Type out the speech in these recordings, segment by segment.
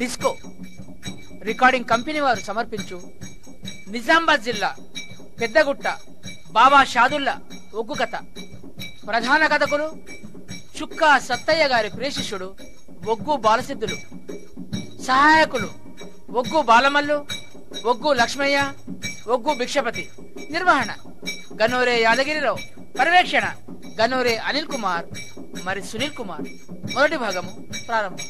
Disco recording company వారు సమర్పించు నిజామాబాద్ జిల్లా పెద్దగుట్ట బాబా షాదుల్లా ఒగ్గు కథ ప్రధాన కథకులు చుక్కా సత్తయ్య గారి ప్రేషిష్యుడు ఒగ్గు బాలసిద్ధులు సహాయకులు ఒగ్గు బాలమల్లు ఒగ్గు లక్ష్మయ్య ఒగ్గు భిక్షపతి నిర్వహణ గనోరే యాదగిరిరావు పర్యవేక్షణ గనోరే అనిల్ కుమార్ మరి సునీల్ కుమార్ మొదటి భాగము ప్రారంభం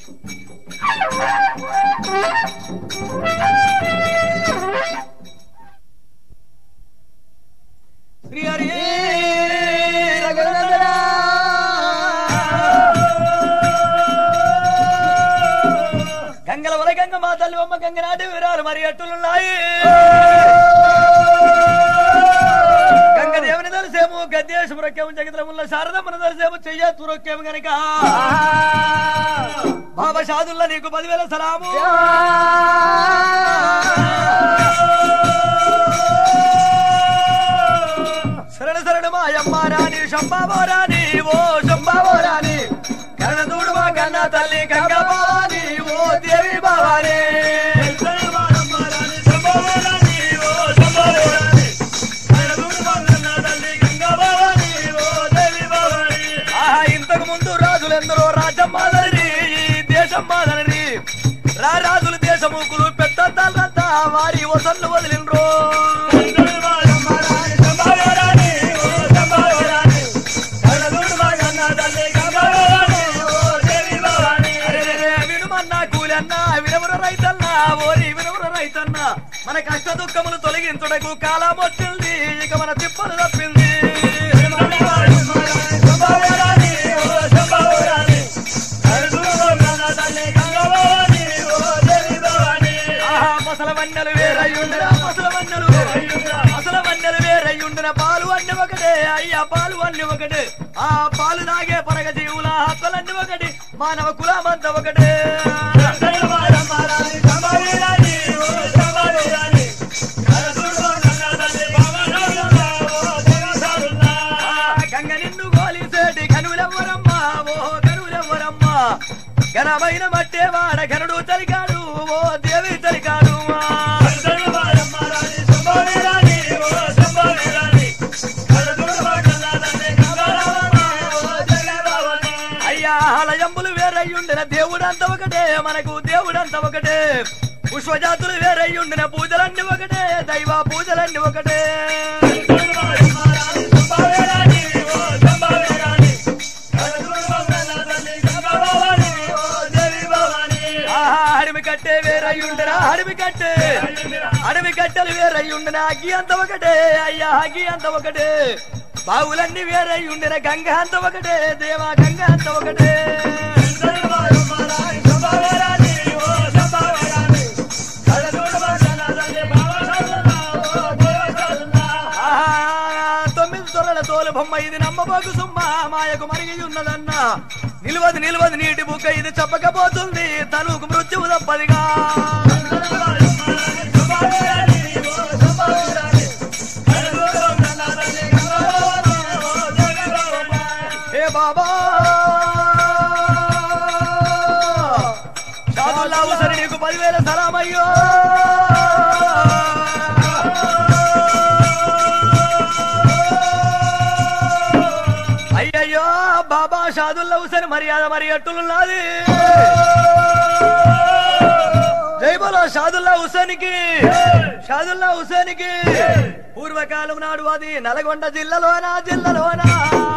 శ్రీ హరి రఘునందన గంగల వల గంగ మా తల్లి బొమ్మ గంగ నాటి వీరాలు మరి అట్టులున్నాయి గంగ దేవుని తెలిసేము గద్దేశం రొక్కేము జగతముల శారదమ్మను తెలిసేము చెయ్య తురొక్కేము గనక బాబా షాదుల్లా నీకు పదివేల సలాము శరణ శరణ మాయమ్మ రాణి శంభావో రాణి ఓ శంభావో రాణి కరణ దూడు మా కన్న తల్లి గంగా భవాని ఓ దేవి భవాని ఆహా, ఇంతకు ముందు రాజులెందరో రాజ్యం మాదరి దేశం మాదరి రా రాజులు దేశముకులు పెద్దంతా వారి వసన్లు వదిలిండ్రో అరెరెరె, వినుమన్నా కూలన్నా వినముర రైతన్నా ఓరి వినముర రైతన్నా మన కష్ట దుఃఖములు తొలగించుటకు కాలం వచ్చింది ఇక మన తిప్పలు తప్పింది ఆహా, ముసల వన్నెలు వేరయ్యుండున ముసల వన్నెలు ముసల వన్నెలు వేరయ్యుండున పాలు అన్ని ఒకటే అయ్యా పాలు అన్ని ఒకటే ఆ పాలు తాగే పరగ జీవుల హత్తలన్నీ ఒకటి మానవ కులమంతా ఒకటే ఆ, గంగ నిన్ను గోలిసేటి కనులెవ్వరమ్మా ఓ కనులెవ్వరమ్మా ఘనమైన మట్టే వాడ ఘనుడు తలికాడు ఓ దేవి తలికాడు అయ్యా హలయంబులు వేరయ్యుండిన దేవుడంత ఒకటే మనకు దేవుడంత ఒకటే పుష్పజాతులు వేరయ్యుండిన పూజలన్నీ ఒకటే దైవ పూజలన్నీ ఒకటే ఆహా, అడవి కట్టే వేరయ్యుండరా అడవి కట్టే అడవి కట్టెలు వేరయ్యుండిన అగ్గి అంత ఒకటే అయ్యా అగ్గి అంత ఒకటే బావులన్నీ వేరయ్యుండిన గంగ అంత ఒకటే దేవా గంగ అంత ఒకటే ఆహా, తొమ్మిది తొర్రల తోలు బొమ్మ ఇది నమ్మబోకు సుమ్మ మాయకు మరిగి ఉన్నదన్న నిలువది నిలువది నీటి బుక్క ఇది చెప్పకపోతుంది తనుకు మృత్యువు తప్పదిగా ఏ బాబా షాదుల్లా సరే నీకు పదివేల సలామయ్యో అయ్యయ్యో బాబా షాదుల్లా హుసేన్ మర్యాద మరి అట్టులున్నది జై బోలో షాదుల్లా హుసేన్కి షాదుల్లా హుసేన్కి పూర్వకాలం నాడు అది నల్గొండ జిల్లాలోనా జిల్లాలోనా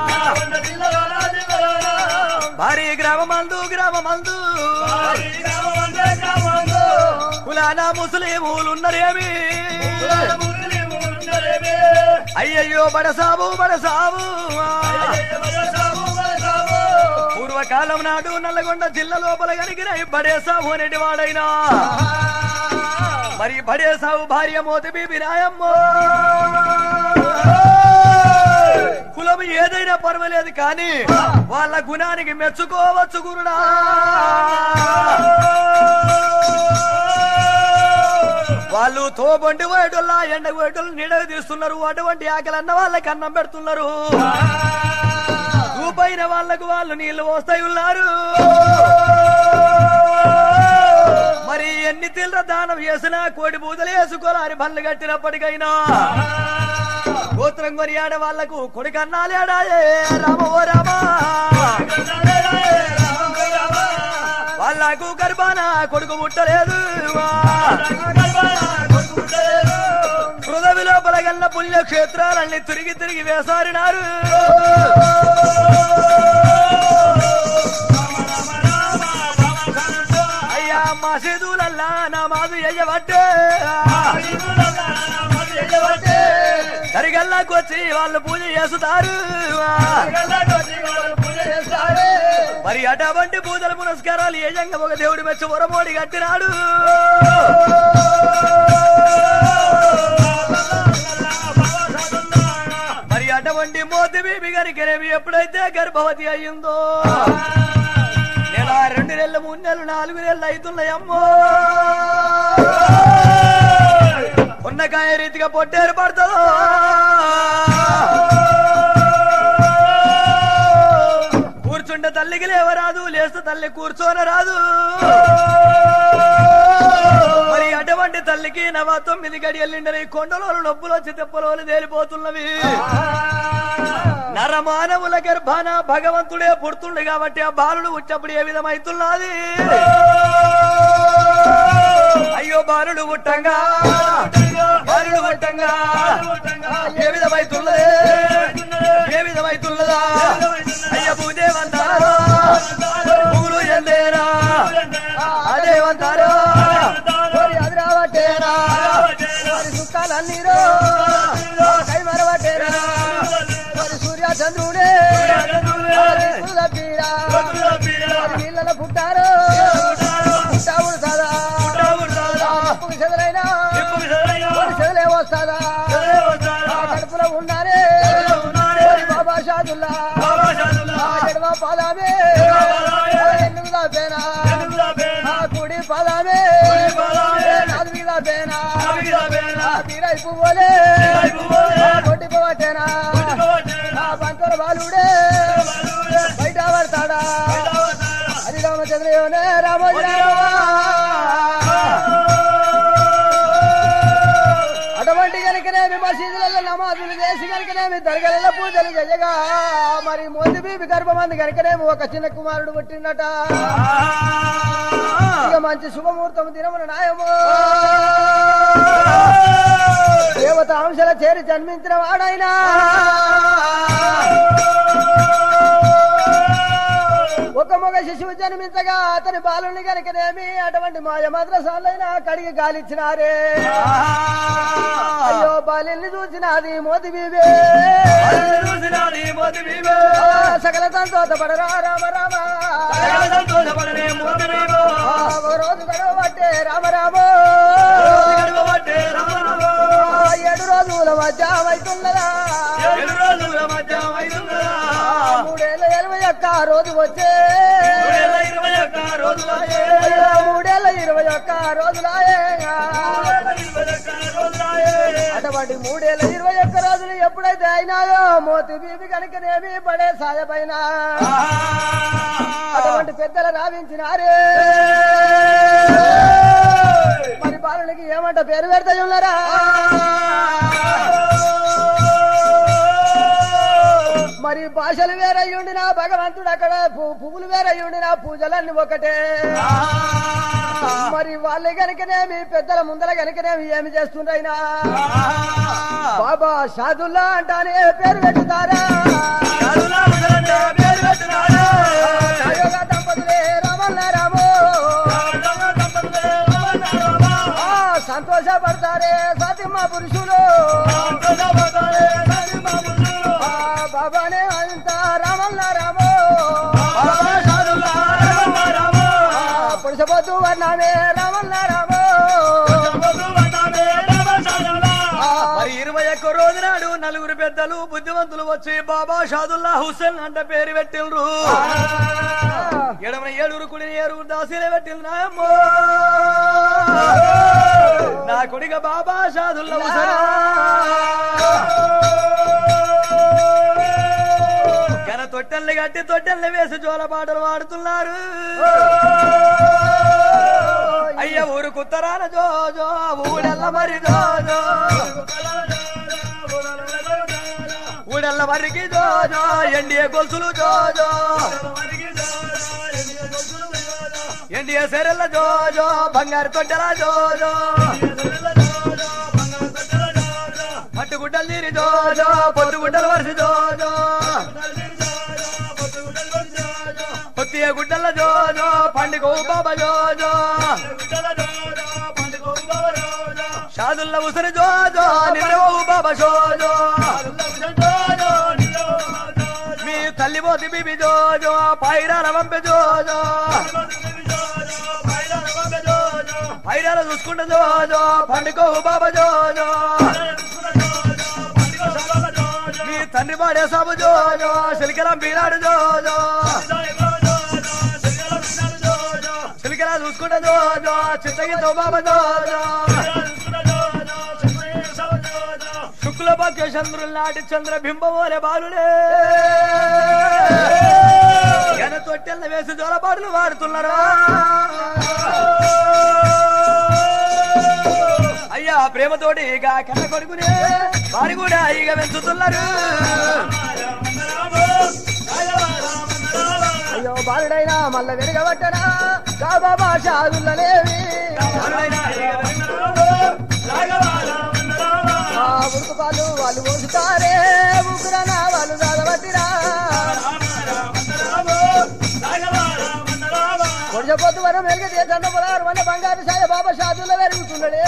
భారీ గ్రామమందు గ్రామమందు కులానా ముస్లిములున్నరేమి అయ్యయ్యో బడసాబు బడసాబు పూర్వకాలం నాడు నల్లగొండ జిల్లా లోపల కలిగిన ఈ బడేసాబు అనేటి వాడైనా మరి బడేసాబు భార్య మోతి బీబి రాయమ్మో కులం ఏదైనా పర్వాలేదు కానీ వాళ్ళ గుణానికి మెచ్చుకోవచ్చు గురుడా వాళ్ళు తోబండి వేటల్లా ఎండ వేటలు నీడకు తీస్తున్నారు అటువంటి ఆకలన్న వాళ్ళకి అన్నం పెడుతున్నారు దూపైన వాళ్ళకు వాళ్ళు నీళ్లు పోస్తాయి ఉన్నారు మరి మరి ఎన్ని తీవ్ర దానం చేసినా కోడి బూదలు వేసుకోవాలి బండ్లు కట్టినప్పటికైనా గోత్రం కొని ఆడ వాళ్లకు కొడుకన్నాలేడాయే రామ ఓ రామ వాళ్ళకు గర్భాన కొడుకు ముట్టలేదు హృదవి లోపల గల్ల పుణ్యక్షేత్రాలన్నీ తిరిగి తిరిగి వేసారినారు అయ్యా మసీదులల్లా నా మాదు ఎయ్యబట్టే సరిగల్లాకు వచ్చి వాళ్ళు పూజ చేస్తారు మరి అటువంటి పూజల పురస్కారాలు ఏజంగా ఒక దేవుడి మెచ్చి ఉరమోడి కట్టినాడు మరి అటువంటి మోతి బీబి గారికి రేవి ఎప్పుడైతే గర్భవతి అయ్యిందో నెల రెండు నెలలు మూడు నెలలు నాలుగు నెలలు అవుతున్నాయమ్మో ఉన్నకాయ రీతిగా పొట్టేరు పడుతుందో కూర్చుంటే తల్లికి లేవరాదు లేస్తే తల్లి కూర్చోన రాదు మరి అటువంటి తల్లికి నవ తొమ్మిది గడియల్లిండని కొండలో నొప్పులు వచ్చి తెప్పలోలు తేలిపోతున్నవి నరమానవుల గర్భాన భగవంతుడే పుడుతుండు కాబట్టి ఆ బాలుడు ఉచ్చప్పుడు ఏ విధమైతున్నది అయ్యో బాలుడు పుట్టంగా బాలుడు పుట్టంగా ఏ విధమైతున్నదే ఏ విధమైతున్నదా అయ్య పూజేవంతారా పూలు ఎందేరా అదేవంతారా అదిరావటేరా మరి సుఖాలన్నీరో కై మరవటేరా మరి సూర్య చంద్రుడే పీరా నీళ్ళలో పుట్టారు పుట్టావుడు సదా అప్పుకు చెదరైనా మరి చెదలే వస్తాదా కడుపులో ఉన్నారే మరి బాబా షాదుల్లా ఎడమ పాదామే ఎందుకు దాపేనా ఆ కుడి పాదామే నాది మీద పేనా బీరై పువ్వులే కొట్టి పోవటేనా ఆ పంతుల బాలుడే బయట పడతాడా అది రామచంద్రయోనే రామోజీ అటువంటి కనుకనేమి మసీదులలో నమాజులు చేసి కనుకనేమి దర్గలలో పూజలు చేయగా మరి మోది బీబి గర్భమంది కనుకనేమి ఒక చిన్న కుమారుడు పుట్టిండట ఇక మంచి శుభముహూర్తం దినమున నాయము దేవత అంశల చేరి జన్మించిన వాడైనా ఒక మగ శిశువు జన్మించగా అతని బాలుని కనుకనేమి అటువంటి మాయ మద్రసాలైనా కడిగి గాలిచ్చినారే అయ్యో బాల్యని చూసినది మోది బీబే ఆ, సకల సంతోషపడరా రామ రామ ఆ, ఒక రోజు గడవబట్టే రామ రామ ఆ, ఏడు రోజుల మధ్య అవుతున్నదా మూడేళ్ళ ఇరవై ఒక్క రోజు వచ్చే అయ్యో, మూడేళ్ళ ఇరవై ఒక్క రోజులాయే అటువంటి మూడేళ్ళ ఇరవై ఒక్క రోజులు ఎప్పుడైతే అయినాయో మోతి బీబి కనుకనేమి పడే సాయపైన అటువంటి పెద్దలు రావించినారే మరి బాలునికి ఏమంట పేరు పెడతా ఉన్నారా మరి భాషలు వేరయ్యుండి నా భగవంతుడు అక్కడ పు- పువ్వులు వేరయ్యుండి నా పూజలన్నీ ఒకటే మరి వాళ్ళు గనుకనేమి పెద్దల ముందర గనుకనేమి ఏమి చేస్తుండ్రైనా బాబా షాదుల్లా అంటానే పేరు పెట్టుతారా యోగ దంపతులే రామల్ల రామో ఆ, సంతోషపడతారే సతిమ్మ పురుషులు ఆ, బాబానే అంత రామల్ల రామో ఆ, పురుషపోతు వర్ణమే రామల్ల రామో ఆ, మరి ఇరవై ఒక్క రోజు నాడు నలుగురు పెద్దలు బుద్ధివంతులు వచ్చి బాబా షాదుల్లా హుస్సేన్ అంట పేరు పెట్టిండ్రు ఎడమ ఏడుగురు కుడిని ఏడుగురు దాసీలు పెట్టిండ్రు నాయమ్మో నా కొడిగ బాబా షాదుల్లా హుసేన్ గన తొట్టెల్ని కట్టి తొట్టెల్ని వేసి జోల పాటలు పాడుతున్నారు అయ్య ఊరు కుత్తరాన జోజో ఊడెల్ల మరి జోజో ఊడెల్ల మరికి జోజో ఎండియ గొలుసులు జోజో ఎండియ సెరెల్ల జోజో బంగారు తొట్టెల జోజో పట్టుగుడ్డలు నీరి జోజో పొట్టుగుడ్డలు వరిసి జోజో పొత్తియ గుడ్డల జోజో పండుగ బాబా జోజో షాదుల్ల ఉసరి జోజో నిరవవు బాబా జోజో మీ తల్లి పోతి బిబి జోజో పైరాల వంపె జోజో పైరాల చూసుకుంట జోజో పండుగ బాబా జోజో మీ తండ్రి పాడే సాబు జోజో సిలికల బీనాడు జోజో సిలికల చూసుకుంట జోజో చిత్తగితో బాబా జోజో శుక్ల భాగ్య చంద్రుల నాటి చంద్ర బింబమోలే బాలుడే ఎన తొట్టెల్ల వేసి జోలపాటలు వాడుతున్నారు అయ్యా ప్రేమతోటి ఇక కన్న కొడుకునే వారి కూడా ఇక పెంచుతున్నారు అయ్యో బాలుడైనా మల్ల వెరగబట్టనా కాబా షాదుల్లనేవి ఆ ఉడుకు పాలు వాళ్ళు పోసుతారే ముగ్గురన వాళ్ళు చదవట్టిరా పొడిచపోతు వరం వెలిగితే దండ పొలారు వల్ల బంగారు సాయ బాబా షాదుల్ల పెరుగుతున్నాడే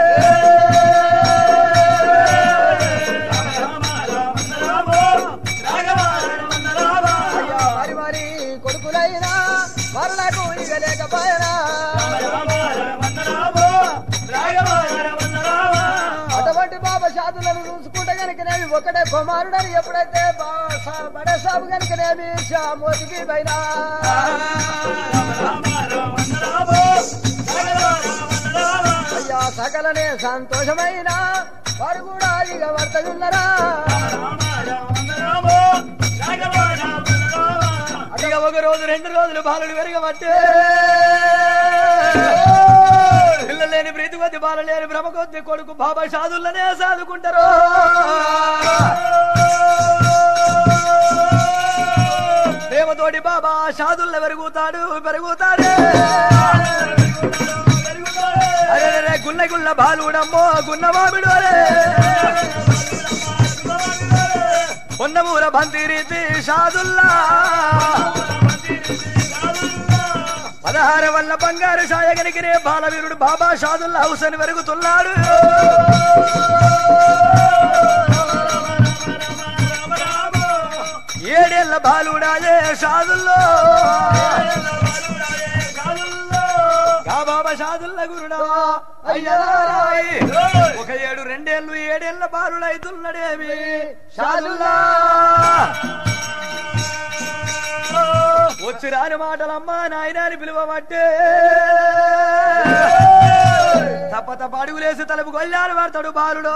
అయ్యా మరి మరి కొడుకులైనా మరలకు ఇక లేకపోయినా అటువంటి బాబా షాదులను చూసుకుంటే కనుకనేమి ఒకటే కుమారుడని ఎప్పుడైతే బా- సా- బడే సాబు కనుకనేమి మోదికి పైన అయ్యా సకలనే సంతోషమైన వారు కూడా ఇక వర్తగున్నరా ఇక ఒక రోజు రెండు రోజులు బాలుడు పెరగబట్టే పిల్లలు లేని ప్రీతి కొద్ది బాల లేని భ్రమ కొద్ది కొడుకు బాబా సాధుల్లనే సాదుకుంటారు ప్రేమతోటి బాబా సాధుల్ల పెరుగుతాడు పెరుగుతాడే అరే అరే, గుల్ల గుల్ల బాలుడమ్మో గున్న మామిడు అరే పొన్నమూర బంతిరీతి షాదుల్లా పదహారు వల్ల బంగారు సాయగలిగిరే బాలవీరుడు బాబా షాదుల్లా హౌసని వెరుగుతున్నాడు ఏడేళ్ల బాలుడాయే షాదుల్లో గా బాబా షాదుల్ల గురుడా అయ్యలారాయ్ ఒక ఏడు రెండేళ్లు ఏడేళ్ల బాలుడైతున్నాడేమి షాదుల్లా వచ్చి రాని మాటలమ్మా నాయనాని పిలువబట్టే తప్ప తప్ప అడుగులేసి తలుపు గొల్లాలు పడతాడు బాలుడు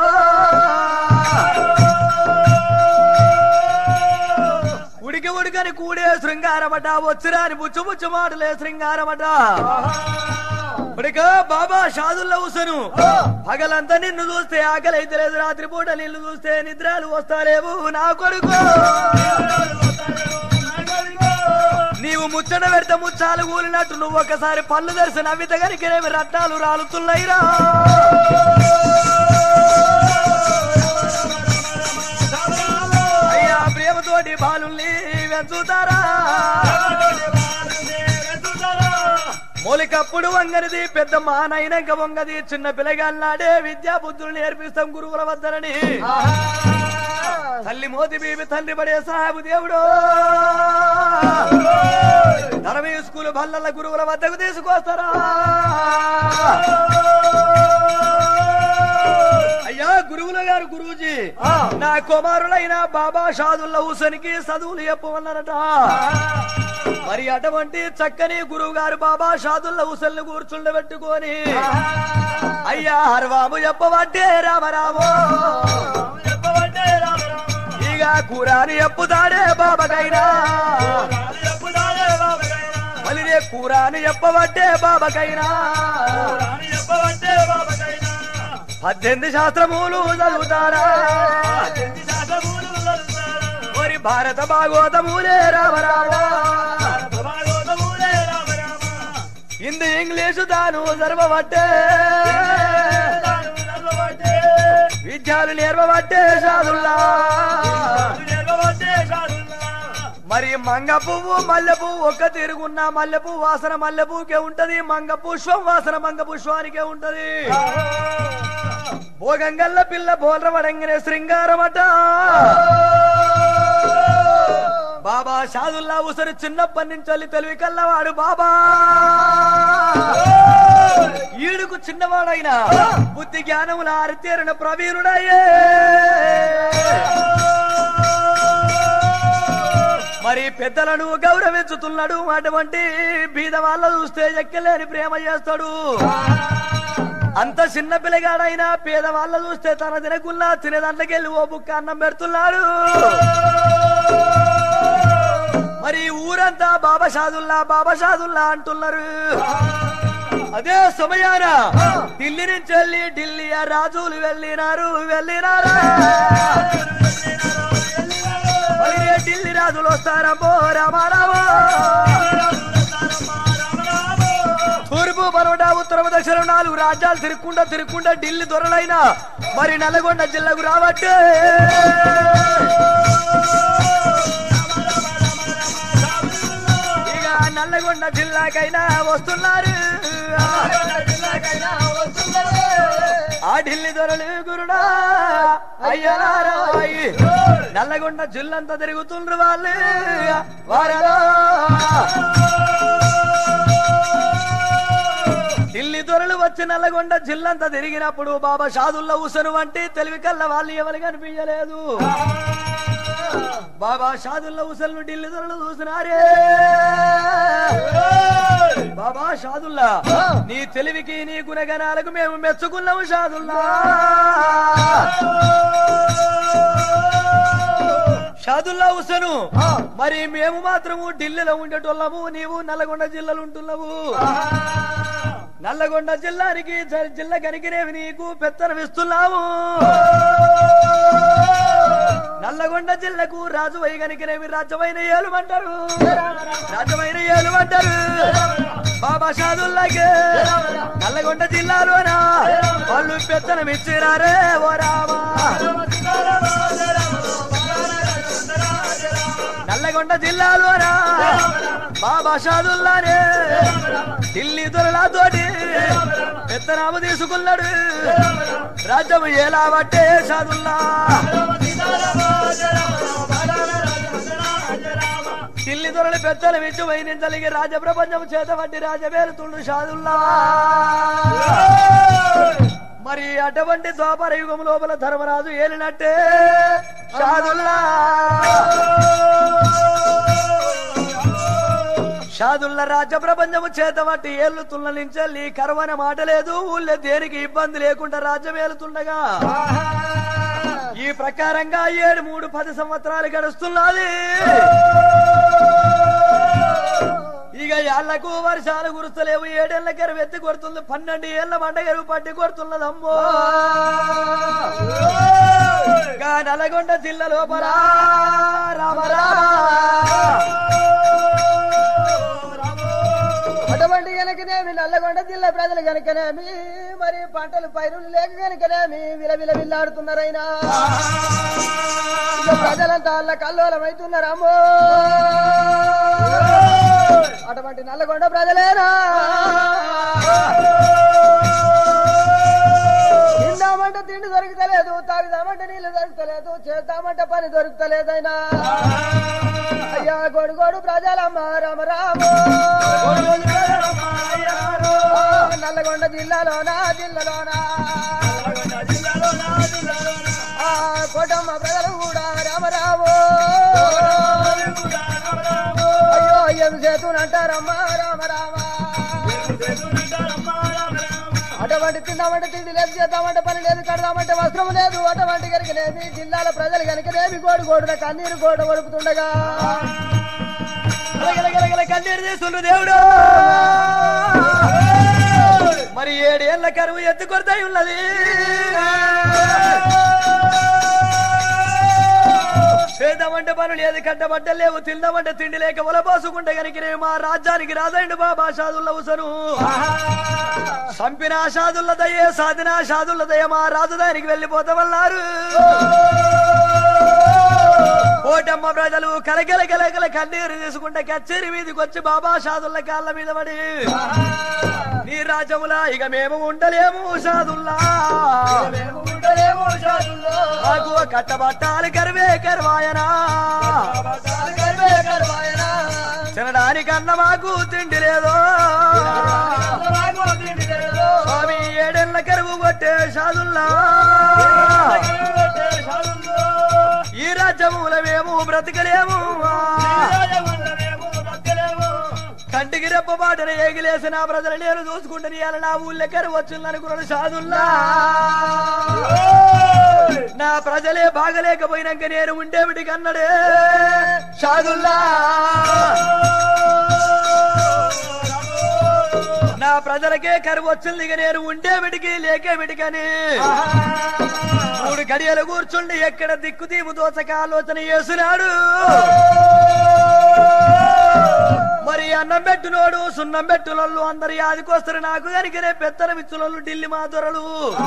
ఉడికి ఉడికని కూడే శృంగారమట వచ్చిరాని బుచ్చు బుచ్చు మాటలే శృంగారమట ఉడిక బాబా షాదుల్ల ఉసను పగలంతా నిన్ను చూస్తే ఆకలి అయితే లేదు రాత్రి పూట నిన్ను చూస్తే నిద్రలు వస్తాలేవు నా కొడుకు నీవు ముచ్చట పెడితే ముచ్చాలు కూలినట్టు నువ్వు ఒకసారి పళ్ళు తెరిసి నవ్వితే గనికేమి రత్నాలు రాలుతున్నాయిరా అయ్యా ప్రేమతోటి బాలుల్ని వెంచుతారా మూలికప్పుడు వంగనిది పెద్ద మానైనాక వంగది చిన్న పిల్లగాళ్ళాడే విద్యా బుద్ధులు నేర్పిస్తాం గురువుల వద్దనని తల్లి మోతి బీబి తండ్రి పడే సాహబు దేవుడు ధర్మీ స్కూల్ బల్లల గురువుల వద్దకు తీసుకొస్తారా అయ్యా గురువుల గారు గురువుజీ నా కుమారులైన బాబా షాదుల్ల హుసనికి చదువులు చెప్పమన్నారట మరి అటువంటి చక్కని గురువు గారు బాబా షాదుల్ల హుసన్ కూర్చుండబెట్టుకొని అయ్యా హర్వాము చెప్పబట్టే రామరామో ఇక కూరాని ఎప్పుతాడే బాబకైనా మళ్ళీ కూరాని చెప్పబట్టే బాబకైనా పద్దెనిమిది శాస్త్రములు చదువుతారా మరి భారత భాగవతములే రామరామా హిందీ ఇంగ్లీషు తాను జరపబట్టే విద్యాలు నేర్పబట్టే సాధుల్లా మరి మంగ పువ్వు మల్లె పువ్వు ఒక్క తిరుగున్న మల్లె పువ్వు వాసన మల్లె పువ్వుకే ఉంటది మంగ పుష్పం వాసన మంగ పుష్పానికే ఉంటది భోగంగల్ల పిల్ల బోల్రవడంగనే శృంగారమట బాబా షాదుల్లా ఉసరి చిన్నప్పటి నుంచి తెలివి కల్లవాడు బాబా ఈడుకు చిన్నవాడైనా బుద్ధి జ్ఞానముల ఆరితేరిన ప్రవీణుడయ్యే మరి పెద్దలను గౌరవించుతున్నాడు అటువంటి బీద వాళ్ళ చూస్తే ఎక్కలేని ప్రేమ చేస్తాడు అంత చిన్న పిల్లగాడైనా పేదవాళ్ళ చూస్తే తన తినకున్నా తినేదాంట్లోకెళ్ళి ఓ బుక్క అన్నం పెడుతున్నాడు మరి ఊరంతా బాబా షాదుల్లా బాబా షాదుల్లా అంటున్నారు అదే సమయాన ఢిల్లీ నుంచి వెళ్ళి ఢిల్లీ ఆ రాజులు వెళ్ళినారు వెళ్ళినారా మరి ఏ ఢిల్లీ రాజులు వస్తారమ్మో రామారావో తూర్పు పరోటా ఉత్తర దక్షిణం నాలుగు రాజ్యాలు తిరుక్కుండా తిరుక్కుండా ఢిల్లీ దొరలైన మరి నల్గొండ జిల్లాకు రావట్టే ఇక నల్లగొండ జిల్లాకైనా వస్తున్నారు ఆ ఢిల్లీ దొరలు గురుడా అయ్యనారాయి నల్లగొండ జిల్లంతా తిరుగుతుండ్రు వాళ్ళు వారలో ఢిల్లీ దొరలు వచ్చి నల్లగొండ జిల్లంతా తిరిగినప్పుడు బాబా షాదుల్లా ఉసను వంటి తెలివి కల్ల వాళ్ళు ఎవరు కనిపించలేదు బాబా షాదుల్లా ఉసలను ఢిల్లీ దొరలు చూసినారే బాబా షాదుల్లా నీ తెలివికి నీ గుణగణాలకు మేము మెచ్చుకున్నాము షాదుల్లా షాదుల్లా హుసేను మరి మేము మాత్రము ఢిల్లీలో ఉండేటోళ్ళము నీవు నల్లగొండ జిల్లాలో ఉంటున్నావు నల్లగొండ జిల్లానికి జ- జిల్లా కనికిరేవి నీకు పెత్తనం ఇస్తున్నాము నల్లగొండ జిల్లాకు రాజువై కనికిరేవి రాజ్యమైన ఏలుమంటారు రాజ్యమైన ఏలుమంటారు బాబా షాదుల్లాగే నల్లగొండ జిల్లాలోనా వాళ్ళు పెత్తనం ఇచ్చిరారే ఓ రామా నల్లగొండ జిల్లాలోనా బాబా షాదుల్లానే ఢిల్లీ దొరలాతోటి పెత్తనాము తీసుకున్నాడు రాజ్యం ఎలా పట్టే షాదుల్లా ఢిల్లీ దొరలు పెద్దలు విచ్చు వైనించలిగి రాజ ప్రపంచం చేత పట్టి రాజవేలుతుండు షాదుల్లా మరి అటువంటి ద్వాపర యుగం లోపల ధర్మరాజు ఏలినట్టే షాదుల్లా షాదుల్ల రాజ్య ప్రపంచము చేత పట్టి ఏళ్ళుతున్న నుంచి కరవన మాట లేదు ఊళ్ళో దేనికి ఇబ్బంది లేకుండా రాజ్యం ఏలుతుండగా ఈ ప్రకారంగా ఏడు మూడు పది సంవత్సరాలు గడుస్తున్నది ఇక ఏళ్లకు వర్షాలు కురుస్తలేవు ఏడేళ్ల కరువు ఎత్తి కొడుతుంది పన్నెండు ఏళ్ల మంట కరువు పట్టి కొడుతున్నది అమ్మో ఇంకా నల్గొండ జిల్లా లోపల రామరా అటువంటి గనకనేమి నల్లగొండ జిల్లా ప్రజలు గనకనేమి మరి పంటలు పైరులు లేక గనకనేమి విలవిల విల్లాడుతున్నారైనా ఇక ప్రజలంతా అల్ల కల్లోలమైతున్నారమ్మో అటువంటి నల్లగొండ ప్రజలేనా తిందామంటే తిండి దొరుకుతలేదు తాగుదామంటే నీళ్లు దొరుకుతలేదు చేద్దామంటే పని దొరుకుతలేదైనా అయ్యా గొడుగోడు ప్రజలమ్మ రామ రామో నల్లగొండ జిల్లాలోనా జిల్లాలోనా ఆ కోటమ్మ ప్రజలు కూడా రామరావు అయ్యో ఏం చేతునంటారమ్మా రామ రామ అటువంటి తిందామంటే తిండి లేదు చేద్దామంటే పని లేదు కడదామంటే వస్త్రం లేదు అటువంటి కనుకనేమి జిల్లాల ప్రజలు కనుకనేమి గోడు గోడున కన్నీరు గోడ ఒడుపుతుండగా గలగలగల కన్నీరు తీసుండ్రు దేవుడు మరి ఏడేళ్ల కరువు ఎత్తు కొరతై ఉన్నది చేద్దామంటే పనులు లేదు కట్టబడ్డ లేవు తిందామంటే తిండి లేక వలపోసుకుంటే కనుక మా రాజ్యానికి రాదండి బాబా షాదుల్ల ఉసరు సంపిన షాదుల్ల దయ్యే సాధిన షాదుల్ల దయ్య మా రాజధానికి వెళ్ళిపోతామన్నారు ఓటమ్మ ప్రజలు కలగల కలగల కన్నీరు తీసుకుంటే కచ్చేరి మీదకి వచ్చి బాబా షాదుల్ల కాళ్ళ మీద పడి నీ రాజ్యములా ఇక మేము ఉండలేము షాదుల్లా మాకు కట్టబట్టాలి కరువే కరువాయనా తినడానికన్నా మాకు తిండి లేదో స్వామి ఏడేళ్ల కరువు కొట్టే షాదుల్లా ఈ రాజ్యముల మేము బ్రతకలేము కంటికి రెప్ప బాటను ఏగిలేసిన ప్రజలు నేను చూసుకుంటే ఇవాళ నా ఊళ్ళో కరువు వచ్చిందనుకున్నాడు షాదుల్లా నా ప్రజలే బాగలేకపోయినాక నేను ఉండేవిటి కన్నడే షాదుల్లా నా ప్రజలకే కరువు వచ్చింది ఇక నేను ఉండేవిటికి లేకేవిటికని మూడు గడియలు కూర్చుండి ఎక్కడ దిక్కు దీపు దోచక ఆలోచన చేసినాడు మరి అన్నం పెట్టునోడు సున్నం పెట్టులోళ్ళు అందరి ఆదికొస్తారు నాకు కనికనే పెత్తన విచ్చులోళ్ళు ఢిల్లీ మా దొరలు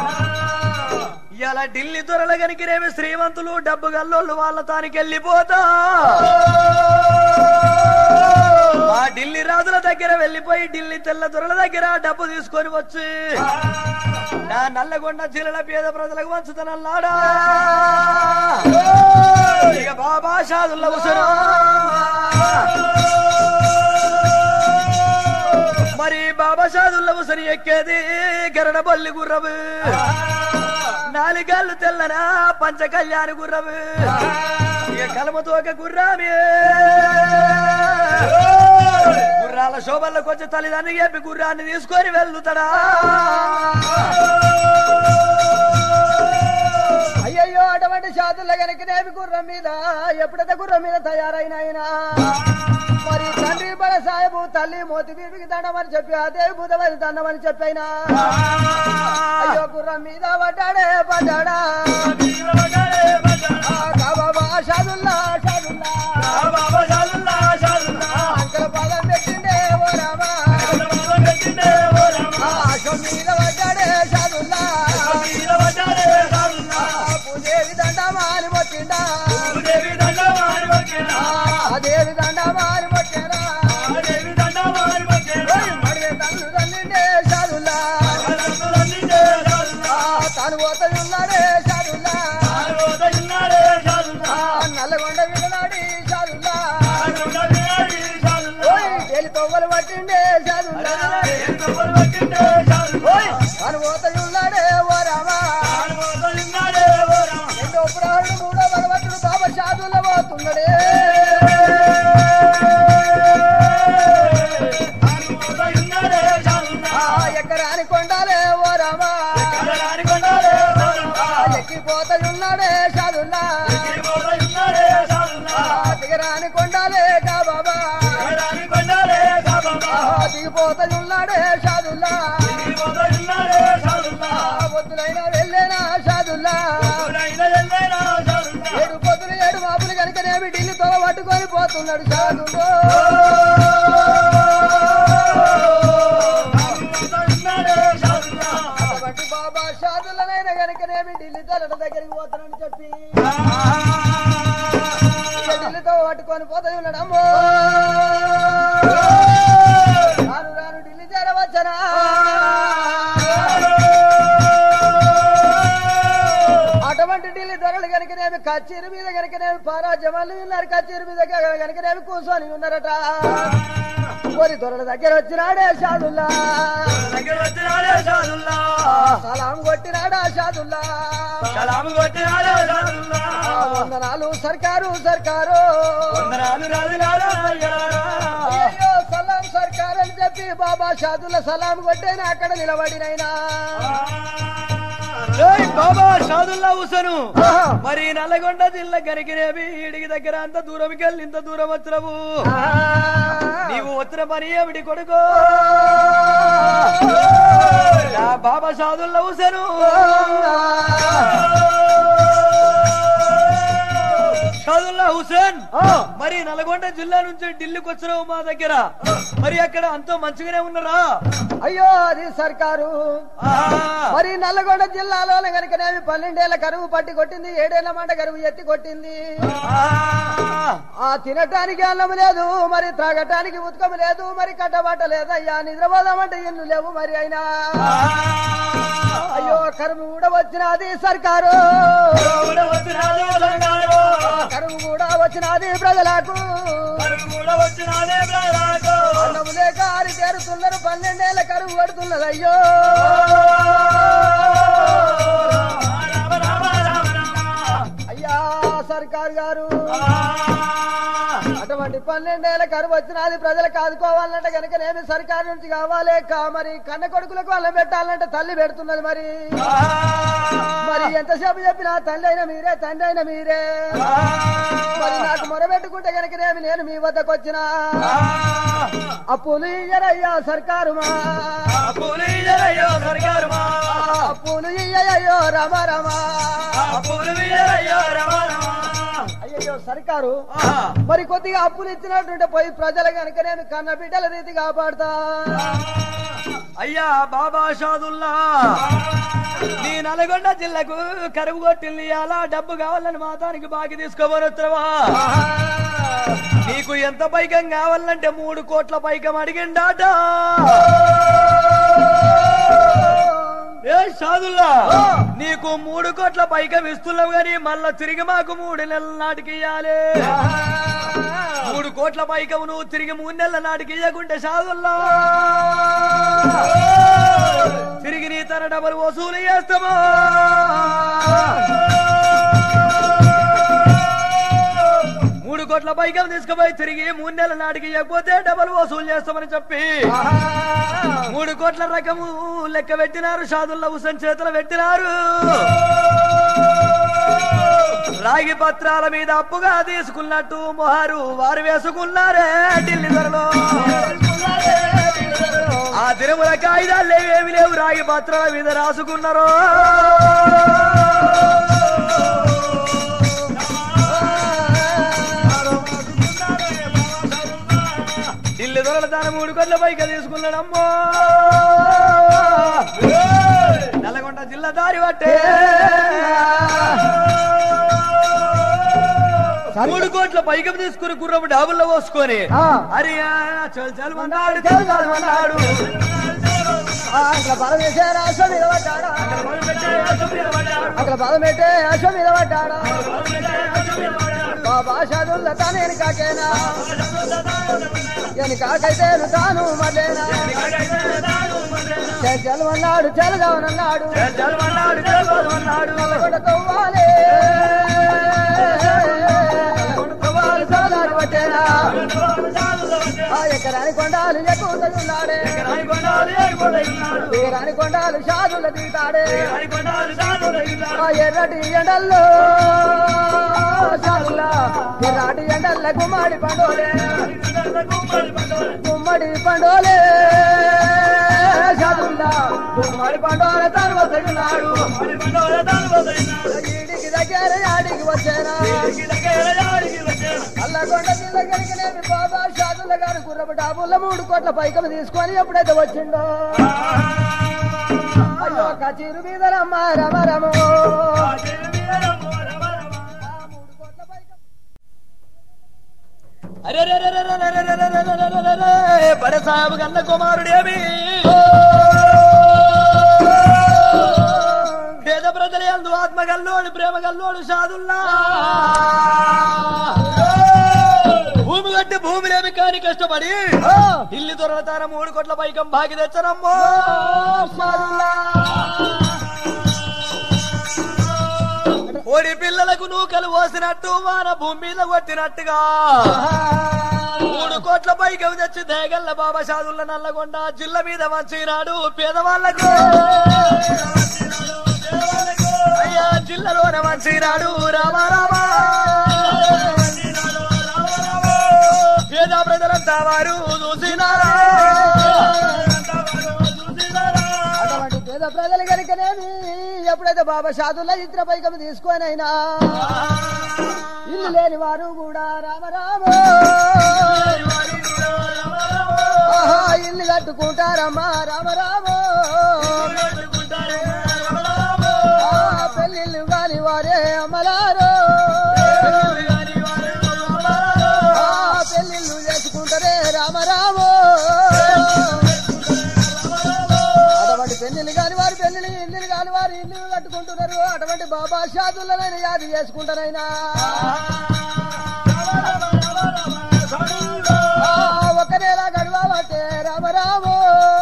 ఇలా ఢిల్లీ దొరల కనికనేమి శ్రీమంతులు డబ్బు గల్లోళ్ళు వాళ్ళ తానికి వెళ్ళిపోతా ఆ ఢిల్లీ రాజుల దగ్గర వెళ్ళిపోయి ఢిల్లీ తెల్ల దొరల దగ్గర డబ్బు తీసుకొని వచ్చి నా నల్లగొండ జిల్లాల పేద ప్రజలకు వంచుతనల్లాడా ఇక బాబా షాదుల్ల ఉసరా మరి బాబా షాదుల్ల ఉసరి ఎక్కేది గరడ బల్లి గుర్రవు నాలుగాళ్ళు తెల్లనా పంచ కళ్యాణి గుర్రవు ఇక కలమతో ఒక గుర్రామే గుర్రాల శోభల్లోకి వచ్చి తల్లిదండ్రులు చెప్పి గుర్రాన్ని తీసుకొని వెళ్తాడా అయ్యయ్యో అటువంటి షాదుల గనకనేమి గుర్రం మీద ఎప్పుడైతే గుర్రం మీద తయారైనాయినా మరి తండ్రి బడ సాహెబు తల్లి మోతి బీబికి దండమని చెప్పి ఆ దేవి బుధమని దండమని చెప్పైనా అయ్యో గుర్రం మీద పడ్డాడే పడ్డాడా ఆ కాబా షాదుల్లా షాదుల్లా అంకల పాదం పెట్టిండే ఓ రామా ఆ అశోక్ మీద పడ్డాడే షాదుల్లా ఆ పూజేవి దండమా అని మొట్టిండా ఆ దేవి దండమా అని మొట్టారా మడిగే తల్లు తల్లిండే షాదుల్లా ఆ తాను పోతది ఉన్నాడే షాదుల్లా ఆ నల్లగొండ విననాడి షాదుల్లా ఓయ్ తేలి పొవ్వలు పట్టిండే షాదుల్లా ఓయ్ తాను పోతది ఉన్నాడే ఓ రామా రెండో పురాణుడు మూడో భగవంతుడు బాబా షాదుల్లా పోతున్నాడే ఆ ఎక్కరాని కొండాలే ఓ రామా ఆ ఎక్కిపోతది ఉన్నాడే షాదుల్లా ఆ దిగరాని కొండాలే కా బాబా ఆ దిగిపోతది ఉన్నాడే షాదుల్లా ఆ పొద్దులైనా వెళ్ళేనా షాదుల్లా ఏడు పొద్దులు ఏడు మాపులు కనుకనేమి ఢిల్లీ తొల పట్టుకొని పోతున్నాడు షాదుల్లో అటువంటి బాబా షాదుల్లనైనా కనుకనేమి ఢిల్లీ తొలట దగ్గరికి పోతానని చెప్పి ఇక ఢిల్లీతో పట్టుకొని పోతాయి ఉన్నాడమ్మో రాను రాను ఢిల్లీ చేరవచ్చనా అటువంటి ఢిల్లీ ధరలు కనుకనేమి కచేరి మీద కనుకనేమి పారాజమాలు ఉన్నారు కచేరి మీద కనుకనేమి కూర్చొని ఉన్నారట కోరి దొరల దగ్గర వచ్చినాడే షాదుల్లా సలాం కొట్టినాడా షాదుల్లా ఆ వందనాలు సర్కారు సర్కారు అయ్యో సలాం సర్కార్ అని చెప్పి బాబా షాదుల్లా సలాం కొట్టేనా అక్కడ నిలబడినైనా ఏయ్ బాబా షాదుల్లా హుసను ఆహా. మరి నల్లగొండ జిల్లా గనికినేవి ఈడికి దగ్గర అంత దూరంకి వెళ్ళి ఇంత దూరం వచ్చినవు నీవు వచ్చిన పని ఏమిటి కొడుకో నా బాబా షాదుల్లా హుసను షాదుల్లా హుసేన్ మరి నల్గొండ జిల్లా నుంచి ఢిల్లీకి వచ్చినావు మా దగ్గర మరి అక్కడ అంతా మంచిగానే ఉన్నారా అయ్యో అది సర్కారు ఆహా. మరి నల్లగొండ జిల్లాలో కనుకనేమి పన్నెండేళ్ల కరువు పట్టి కొట్టింది ఏడేళ్ల మంట కరువు ఎత్తి కొట్టింది ఆహా. ఆ తినటానికి అన్నం లేదు మరి త్రాగటానికి ఉతకం లేదు మరి కట్టబట్ట లేదు అయ్యా నిద్రపోదామంటే ఇల్లు లేవు మరి అయినా అయ్యో కరువు కూడా వచ్చినది సర్కారు కూడా వచ్చినాదే బంగారు. కరువు కూడా వచ్చినది ప్రజలకు కరువు కూడా వచ్చినాదే ప్రజలకు. అన్నము లేక ఆరి తేరుతున్నారు పన్నెండేళ్ల కరువు పడుతున్నది అయ్యో రామ రామ రామ రామ. అయ్యా సర్కార్ గారు ఆహా. అటువంటి పన్నెండేళ్ల కరువు వచ్చినది ప్రజలకు ఆదుకోవాలంటే కనుక నేను సర్కారు నుంచి కావాలి కా- మరి కన్న కొడుకులకు వాళ్ళని పెట్టాలంటే తల్లి పెడుతున్నది మరి మరి ఎంతసేపు చెప్పినా తల్లి అయినా మీరే తండ్రి అయినా మీరే మరి నాకు మొరబెట్టుకుంటే కనుక నేను నేను మీ వద్దకు వచ్చిన అప్పులు ఇయ్యరయ్యా సర్కారు మా పులిజరయ్యో సర్కారు మా. అప్పులు ఇయ్యయ్యో రమ రమ పులిజరయ్యో రమ రమ. అయ్యయ్యో సర్కారు ఆహా. మరి కొద్దిగా అప్పులు ఇచ్చినట్టుంటే పోయి ప్రజలు కనుక నేను కన్న బిడ్డల రీతి కాపాడుతా అయ్యా బాబా షాదుల్లా నీ నల్గొండ జిల్లాకు కరువు కొట్టింది అలా డబ్బు కావాలని మాతానికి బాకి తీసుకోబోనొత్తవా నీకు ఎంత పైకం కావాలంటే మూడు కోట్ల పైకం అడిగిండాట ఏ షాదుల్లా నీకు మూడు కోట్ల పైకం ఇస్తున్నావు గాని మళ్ళా తిరిగి మాకు మూడు నెలల నాటికి ఇయ్యాలి మూడు కోట్ల పైకం నువ్వు తిరిగి మూడు నెలల నాటికి ఇయ్యకుంటే షాదుల్లా తిరిగి నీ తన డబల్ వసూలు చేస్తామా మూడు కోట్ల పైకం తీసుకుపోయి తిరిగి మూడు నెలల నాటికి ఇవ్వకపోతే డబల్ వసూలు చేస్తామని చెప్పి మూడు కోట్ల రకము లెక్క పెట్టినారు షాదుల్లా హుసేన్ చేతులు పెట్టినారు రాగి పత్రాల మీద అప్పుగా తీసుకున్నట్టు మొహారు వారు వేసుకున్నారే ఢిల్లీ ధరలో ఆ తిరుమల కాగితాలు లేవేమి లేవు రాగి పత్రాల మీద రాసుకున్నారు ఢిల్లీ ధరల దాని మూడు కొట్ల పైకి తీసుకున్నాడమ్మో నల్లగొండ జిల్లా దారి పట్టే మూడు కోట్ల పైకం తీసుకుని గుర్రపు డాబుల్లో పోసుకొని ఆ. అరే చల్ చల్ మన్నాడు చల్ చల్ మన్నాడు అక్కడ పదం వేసే రాష్ట్రం మీద పడ్డాడా అక్కడ పదం పెట్టే రాష్ట్రం మీద పడ్డాడా బాబా చదువుల తానేను కాకేనా నేను కాకైతే తాను మళ్ళేనా చలవన్నాడు చలదవనన్నాడు చల్ చల్ మన్నాడు చల్ చల్ మన్నాడు కూడా తవ్వాలి తవ్వాలి చదవాలి పట్టేనా ఆ ఎకరాని కొండాలు ఎక్కుతున్నాడే తీరాని కొండాలు షాదుల దిగుతాడే ఆ ఎర్రటి ఎండల్లో షాదుల ఎర్రటి ఎండల్ల గుమ్మడి పండోలే గుమ్మడి పండోలే షాదుల్లా గుమ్మడి పండోల తర్వాత ఈడికి దగ్గర ఆడికి వచ్చానా అల్లకొండ జిల్ల గడికినేమి బాబా షాదుల గారు గుర్రపు డాబుల్లో మూడు కోట్ల పైకం తీసుకొని ఎప్పుడైతే వచ్చిండో అయ్యో కచీరు మీద రమ్మ రమ రమో అరే రే రే రే రే రే రే రే రే రే రే రే రే రే బడ సాహెబ్ కన్న కుమారుడేమి పేద ప్రజల యందు ఆత్మ గల్లోడు ప్రేమ గల్లోడు సాదుల్లా భూమి కట్టి భూమిలేమి కాని కష్టపడి ఇల్లు దొరలతాన మూడు కోట్ల పైకం బాకి తెచ్చరమ్మో కోడి పిల్లలకు నూకలు పోసినట్టు వాన భూమి మీద కొట్టినట్టుగా మూడు కోట్ల పైకి తెచ్చి దేగల్ల బాబా షాదుల్ల నల్లగొండ జిల్ల మీద వంచినాడు పేదవాళ్లకు జిల్లాలోన మంచినాడు రామ రామ పేద ప్రజలంతా వారు చూసినారా అటువంటి పేద ప్రజలు కనుకనేమి ఎప్పుడైతే బాబా షాదుల్లా చిత్ర పైకం తీసుకొని అయినా ఇల్లు లేని వారు కూడా రామరామ ఆహా, ఇల్లు కట్టుకుంటారమ్మా రామరామ ఆ, పెళ్ళిళ్ళు కాని వారే అమ్మలారు ఆ, పెళ్ళిళ్ళు చేసుకుంటారే రామరామ అటువంటి పెళ్లిళ్ళు కాని వారు పెళ్లిళ్ళు ఇల్లు కాని వారు ఇల్లు కట్టుకుంటున్నారు అటువంటి బాబా షాదులనైనా యాది చేసుకుంటారైనా ఆ, ఒక నెల గడవబట్టే రామరాము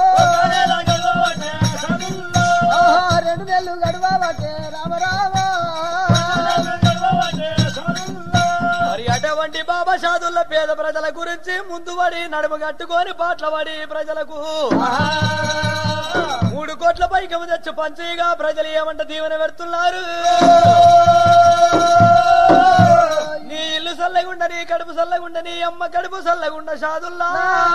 ఆహా, రెండు నెలలు గడవబట్టే రామరాము మరి అటువంటి బాబా షాదుల్ల పేద ప్రజల గురించి ముందు పడి నడుము కట్టుకొని పాటల పడి ప్రజలకు మూడు కోట్ల పైకము తెచ్చి పంచగా ప్రజలు ఏమంట దీవెన పెడుతున్నారు నీ ఇల్లు సల్లగుండ నీ కడుపు సల్లగుండ నీ అమ్మ కడుపు సల్లగుండ షాదుల్లా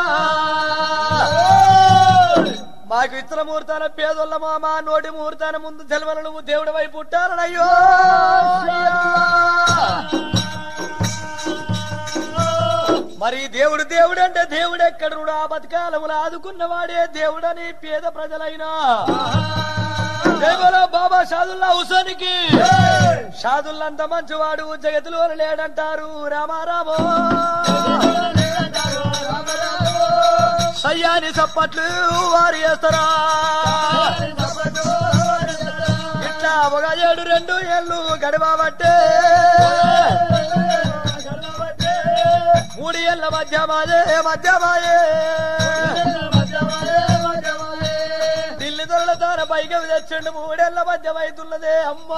మాకు ఇతర ముహూర్తాన పేదోళ్ళ మామ నోటి ముహూర్తాన ముందు జన్మలు నువ్వు దేవుడి వైపు పుట్టారనయ్యో మరి దేవుడు దేవుడు అంటే దేవుడు ఎక్కడు ఆ బతకాలములు ఆదుకున్నవాడే దేవుడని పేద ప్రజలైనా దేవులో బాబా షాదుల్లా హుసేనికి షాదుల్లంత మంచివాడు జగతిలో లేడంటారు రామారామో సయ్యాని సప్పట్లు వారు చేస్తారా ఇట్లా ఒక ఏడు రెండు ఏళ్ళు గడవబట్టే మూడు ఏళ్ళ మధ్య మాదే మధ్య మాయే ఢిల్లీ దొరల తాన పైకి తెచ్చిండు మూడేళ్ల మధ్య వైతున్నదే అమ్మా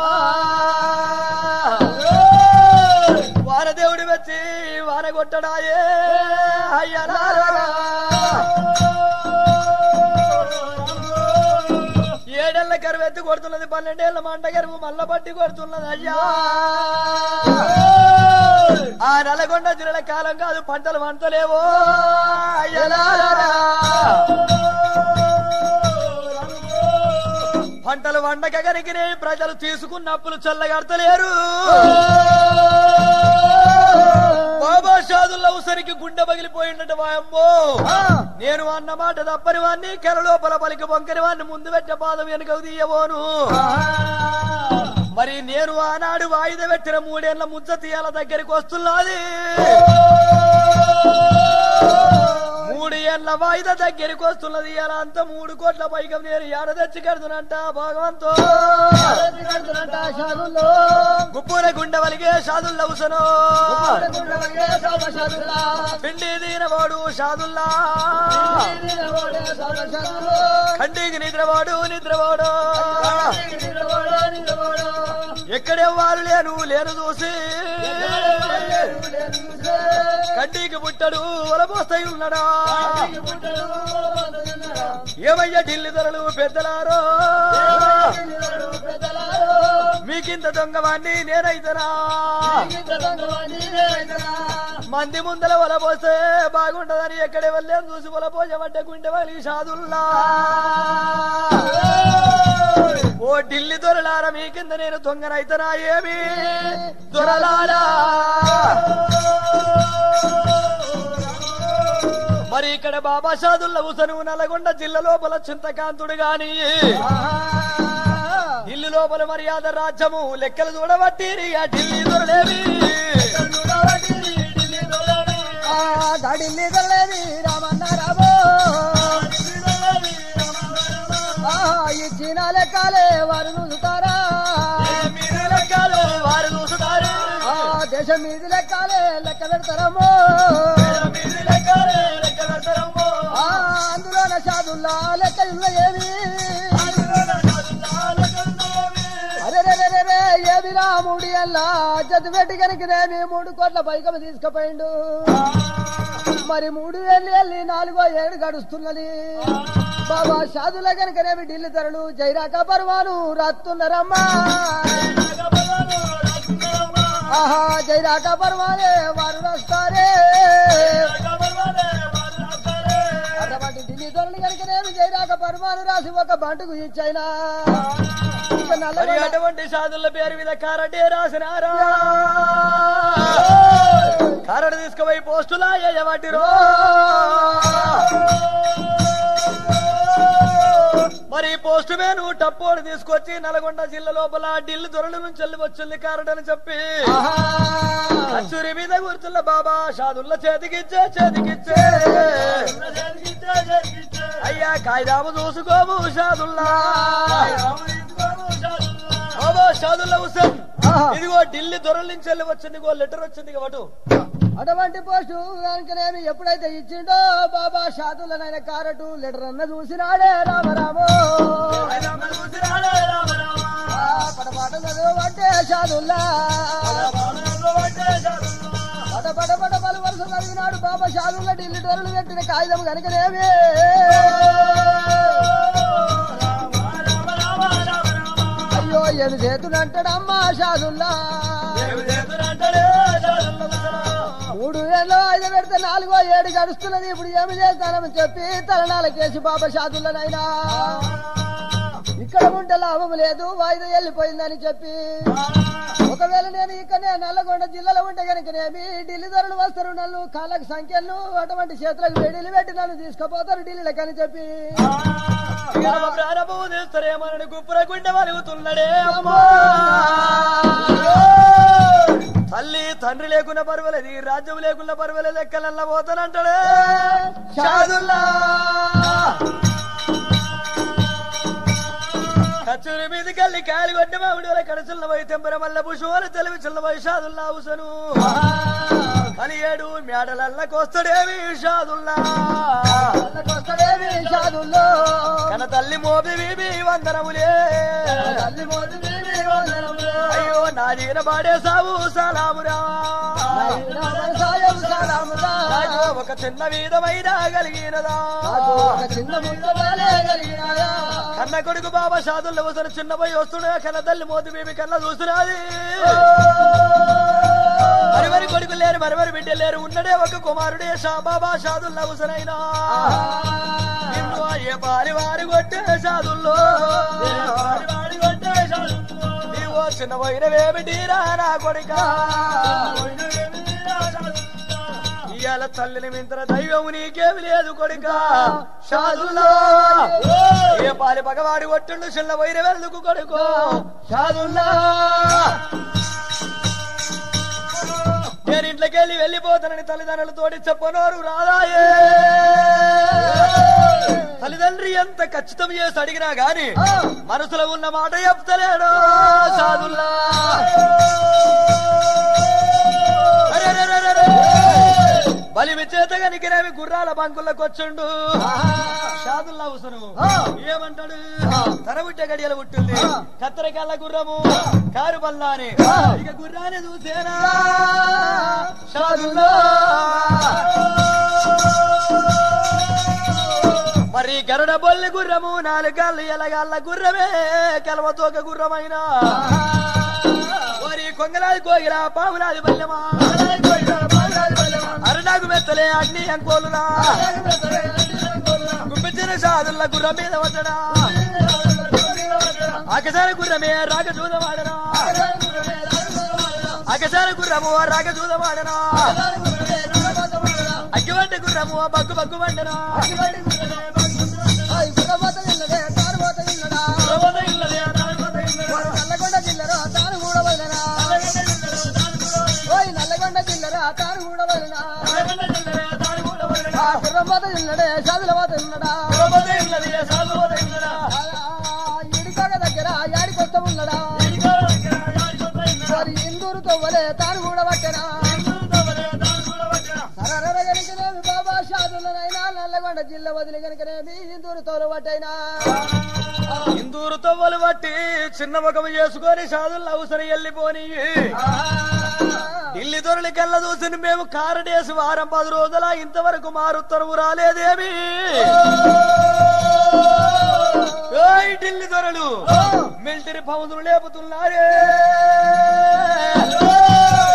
వానదేవుడి వచ్చి వాన కొట్టడాయే అయ్యనారా ఏడేళ్ల కరువు ఎత్తి కొడుతున్నది పన్నెండేళ్ల మంట కరువు మల్ల పట్టి కొడుతున్నది అయ్యా ఆ నల్గొండ జిల్లాల కాలం కాదు పంటలు వంటలేవో అయ్యలారా పంటలు వండక కరిగినే ప్రజలు తీసుకున్న అప్పులు చల్లగడతలేరు బాబా షాదుల్లా ఉసరికి గుండె పగిలిపోయిండట వాయమ్మో నేను అన్న మాట తప్పని వాణ్ణి కెల లోపల పలికి బొంకని వాణ్ణి ముందు పెట్టే పాదం వెనుక తీయబోను మరి నేను ఆనాడు వాయిదా పెట్టిన మూడేళ్ల ముద్ద తీయాల దగ్గరికి వస్తున్నది మూడు ఏళ్ల వాయిదా దగ్గరికి వస్తున్నది ఇలా అంత మూడు కోట్ల పైకం నేను ఏడ తెచ్చి కడుతునంట భగవంతో షాదుల్లో గుప్పున గుండె వలిగే షాదుల్ లవుసను షాదుల్లా పిండి దీనవాడు షాదుల్లా కంటికి నిద్రవాడు నిద్రవాడు ఎక్కడే వారు లేను లేను చూసి కంటికి పుట్టడు వలపోస్తాయి ఉన్నాడా ఏమయ్యా ఢిల్లీ ధరలు పెద్దలారో మీకింత దొంగవాణ్ణి నేనైతనా మంది ముందల వలపోస్తే బాగుంటదని ఎక్కడే వెళ్ళే చూసి వలపోజబడ్డ గుండె వలి సాదుల్లా ఓ ఢిల్లీ దొరలారా మీ కింద నేను దొంగనైతనా ఏమి దొరలారా మరి ఇక్కడ బాబా షాదుల్ల ఉసను నల్గొండ జిల్లా లోపల చింతకాంతుడు గాని ఇల్లు లోపల మర్యాద రాజ్యము లెక్కలు చూడబట్టి ఆ ఢిల్లీ దొరలేవి ఢిల్లీ వెళ్ళేది రామన్న రాబో ఇచ్చిన లెక్కలే వారు చూస్తారా మీరు లెక్కలు వారు చూస్తారు ఆ దేశం మీది లెక్కలే లెక్క పెడతారమ్మో మీరు లెక్కలే లెక్క పెడతారమ్మో. ఆ అందులోన షాదుల్లా లెక్క ఏమి అరే రే రే రే రే ఏమి రాముడి అల్లా జత పెట్టి కనుకనేమి మూడు కోట్ల పైకం తీసుకుపోయిండు మరి మూడు వెళ్ళి వెళ్ళి నాలుగో ఏడు గడుస్తున్నది బాబా షాదుల కనుకనేమి ఢిల్లీ ధరలు జైరాక పర్వాలు రాస్తున్నారమ్మా ఆహా జైరాక పర్వాలే వారు వస్తారే అటువంటి ఢిల్లీ దొరలు కనుక నేను జైరాక పర్వాలు రాసి ఒక బంటుకు ఇచ్చైనా ఇక మరి నల్లగొండ అటువంటి సాధుల పేరు మీద కారటే రాసినారా కారట తీసుకుపోయి పోస్టులా వాటిరో మరి పోస్ట్ మ్యాన్ టప్పోడు తీసుకొచ్చి నల్గొండ జిల్లా లోపల ఢిల్లీ దొరల నుంచి వెళ్ళి వచ్చింది కారటని చెప్పి ఆహా కచ్చూరి మీద కూర్చున్న బాబా షాదుల్ల చేతికిచ్చే చేతికిచ్చే అయ్యా కాయిదాము చూసుకోము షాదుల్లా బాబా షాదుల్లా హుసేన్ ఆహా. ఇదిగో ఢిల్లీ దొరల నుంచి వెళ్ళి వచ్చింది ఇగో లెటర్ వచ్చింది కాబట్టి అటువంటి పోస్టు కనుకనేమి ఎప్పుడైతే ఇచ్చిండో బాబా షాదులనైన కారటు లెటర్ అన్న చూసినాడే రామరామో ఆ పడపాట చదువు షాదుల్లా పట పట పట పలు వరుస చదివినాడు బాబా షాదుల్లా ఢిల్లీ డోర్లు పెట్టిన కాగితం కనుకనేమి అయ్యో ఏమి చేతునంటాడమ్మా షాదుల్లా మూడు వేలు ఐదు పెడితే నాలుగో ఏడు గడుస్తున్నది ఇప్పుడు ఏమి చేస్తానని చెప్పి తలనాలకేసి బాబా షాదుల్లనైనా ఇక్కడ ఉంటే లాభం లేదు వాయిదా వెళ్ళిపోయిందని చెప్పి ఒకవేళ నేను ఇక్కడనే నల్లగొండ జిల్లాలో ఉంటే కనుకనేమి ఢిల్లీ ధరలు వస్తారు నన్ను కాళ్ళకు సంఖ్యలు అటువంటి చేతులకు వేడిలు పెట్టి నన్ను తీసుకుపోతారు ఢిల్లీలకు అని చెప్పి ప్రారంభం చేస్తారేమని గుప్పురకుండ వలుగుతున్నాడే అమ్మా తల్లి తండ్రి లేకున్నా పర్వాలేదు ఈ రాజ్యం లేకున్నా పర్వాలేదు ఎక్కలల్లా పోతానంటాడే షాదుల్లా కచ్చూరి మీదకి వెళ్ళి కాలి కొట్టి మామిడి వాళ్ళ కడచున్న పోయి తెంపర మల్ల పుష్పాలు తెలివి చిన్న పోయి షాదుల్లా హుసను కలియేడు మేడలల్ల కోస్తడేవి షాదుల్లా వస్తాడేమి షాదుల్లో కన తల్లి మోపి బీబీ వందనములే తల్లి మోది బీబీ వందనములు. అయ్యో నా జీన పాడే సావు సలామురా సాయం సలాముదా. నాకు ఒక చిన్న వీధమైన కలిగినదా నాకు ఒక చిన్న ముద్దలాలే కలిగినాయా. కన్న కొడుకు బాబా షాదుల్లో వసన చిన్న పోయి వస్తున్నా కన్న తల్లి మోతి బీబీ కన్న చూస్తున్నది మరి మరి కొడుకు లేరు మరి మరి బిడ్డ లేరు ఉన్నడే ఒక కుమారుడే షా బాబా షాదుల్లా హుసనైనా నిన్ను ఏ పారి వారి కొట్టే షాదుల్లో నీవో చిన్న పోయిన వేమిటీరా నా కొడుక ఇవాళ తల్లిని మింతర దైవం నీకేమి లేదు కొడుక షాదుల్లా ఏ పాలి పగవాడి కొట్టుండు చిన్న పోయిన వెళ్దుకు కొడుకో షాదుల్లా నేను ఇంట్లోకి వెళ్ళి వెళ్ళిపోతానని తల్లిదండ్రులు తోటి చెప్పనోరు రాదాయే తల్లిదండ్రి ఎంత ఖచ్చితం చేసి అడిగినా గాని మనసులో ఉన్న మాట చెప్తలేడు సాధుల్లా అరెరెరెరెరె. బలి విచేత కనికినవి గుర్రాల బంకులకు వచ్చిండు షాదుల్లా అవసరం ఏమంటాడు తన పుట్టే గడియలు పుట్టింది కత్తెరకల్ల గుర్రము కారు బల్లాని ఇక గుర్రాన్ని చూసేనా షాదుల్లా మరి గరుడ బొల్లి గుర్రము నాలుగల్లు ఎలగాళ్ళ గుర్రమే కలవతోక గుర్రమైనా మరి కొంగలాది కోగిల పాములాది బల్లెమా అరుణాకు మెత్తలే అగ్ని అంకోలునా గుప్పించిన సాదుల గుర్రం మీద వచ్చడా అకసారి గుర్రమే రాక చూదవాడనా అకసారి గుర్రము రాక చూదవాడనా అగ్గివంటి గుర్రము బగ్గు బగ్గు వండనా ఆ, ఈ గుర్రపోత నిన్నదే, తారుపోత నిన్నడా. నల్లగొండ జిల్లరా తాను కూడా వదిలినా. ఓయ్ నల్లగొండ జిల్లరా తాను కూడా వదిలినా. ఆ గుర్రపోత నిన్నడే షాదుల పోత నిన్నడా. ఆ, ఈడికాడ దగ్గర యాడికొత్త ఉన్నడా మరి ఇందూరు తవ్వలే తాను కూడా పట్టెనా సరరర గనుకనేమి బాబా షాదులనైనా నల్లగొండ జిల్లా వదిలి గనుకనేమి ఇందూరు తోలు పట్టైనా ఇందూరు తవ్వలు బట్టి చిన్న ముఖము చేసుకొని సాధులు అవసరం వెళ్ళిపోని ఇల్లి దొరలి కళ్ళ చూసి మేము కారడేసి వారం పది రోజుల ఇంతవరకు మారుత్తరము రాలేదేమి ఓయ్ ఢిల్లీ దొరలు మిలిటరీ పౌదులు లేపుతున్నారే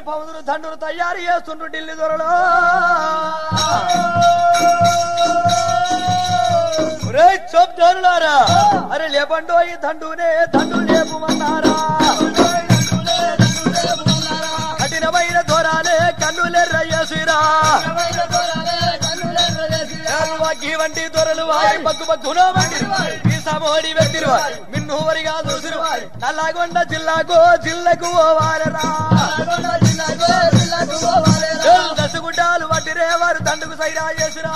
పౌదులు దండులు తయారు చేస్తుండ్రు ఢిల్లీ దొరలో రే చెప్తారులారా అరే లేపండో ఈ దండునే దండు లేపుమన్నారా కఠినమైన దూరాలే కన్నులెర్రయ్యసిరా వాకి వంటి దొరలు వారి బగ్గు బగ్గునో వంటి వీసమోడి వ్యక్తులు మిన్ను వరిగా చూసిరు నల్లగొండ జిల్లాకు జిల్లకు ఓవారరా దశగుడ్డాలు వడ్డిరే వారు దండుకు సైరా చేసిరా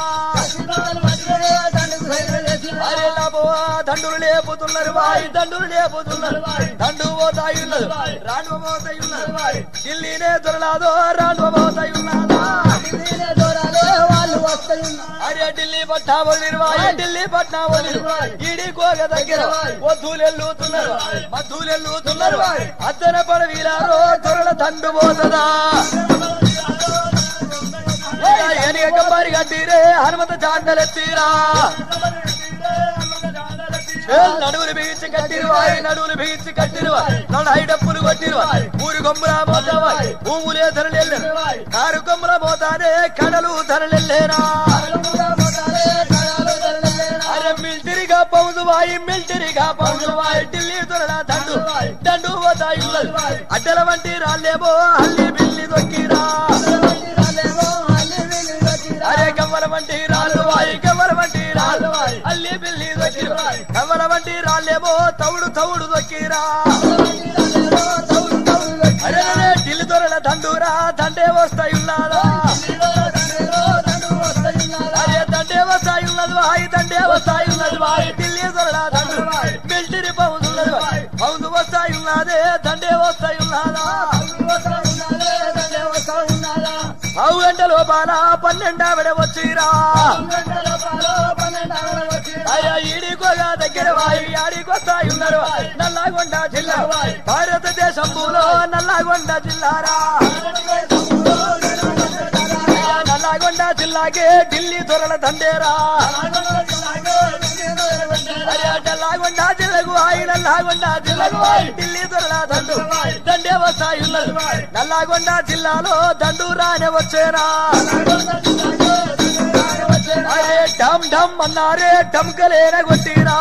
అరే లాభో దండులు లేపుతున్నారు వాయి దండులు లేపుతున్నారు దండు పోతాయి ఉన్నది రాండ్వ పోతాయి ఉన్నది ఢిల్లీనే దొరలాదో రాండ్వ పోతాయి ఉన్నదా వాళ్ళు వస్తాయి అరే ఢిల్లీ పట్నా వదిలిరువాయి ఢిల్లీ పట్నా వదిలిరువాయి ఈడి కోగ దగ్గర వద్దులెల్లుతున్నారు మధులెల్లుతున్నారు అద్దన పడవీరారో దొరల దండు పోతదా ఎనిక మరి కట్టిరే హనుమత చాండలెత్తిరా నడువులు బిగించి కట్టిరువాయి నడువులు బిగించి కట్టిరువాయి నడు డప్పులు కొట్టిరువాయి ఊరి కొమ్ములా పోతావాయి భూములే ధరలెల్లేరు కారు కొమ్ముల పోతానే కడలు ధరలెల్లేరా అరే మిల్టరీగా పౌదువాయి మిల్టరీగా పౌదువాయి ఢిల్లీ దొరల దండు దండు పోతాయి ఉన్నది అడ్డల వంటి రాళ్ళేమో అల్లి బిల్లి దొక్కిరా అరే కవ్వల వంటి రాళ్ళు వాయి కవ్వల వంటి రాళ్ళు అల్లి బిల్లి దొక్కిరా కవ్వల వంటి రాళ్ళేమో తవుడు తవుడు దొక్కిరా అరే అరే ఢిల్లీ దొరల దండురా దండే వస్తాయి ఉన్నారా అరే దండే వస్తాయి ఉన్నది వాయి దండే వస్తాయి ఉన్నది వాయి ఢిల్లీ దొరల దండు మిల్టరీ పౌదు ఉన్నది వాయి పౌదు వస్తాయి ఉన్నదే దండే వస్తాయి ఉన్నదా పావు గంట లోపాల పన్నెండావిడ వచ్చిరా అయ్యా ఈడికోగా దగ్గర వాయి ఆడికొస్తాయి ఉన్నారు నల్లగొండ జిల్లా భారతదేశం భూలో నల్లగొండ జిల్లారా అయ్యా, నల్లగొండ జిల్లాకే ఢిల్లీ దొరల దండేరా అయ్యా, నల్లగొండ జిల్లాకు ఆయి నల్లగొండ జిల్లాకు ఆయి ఢిల్లీ దొరల దండు దండే వస్తాయి ఉన్నది నల్లగొండ జిల్లాలో దండు రానే వచ్చేరా అరే డమ్ డమ్ అన్నారే డమ్కలేన కొట్టిరా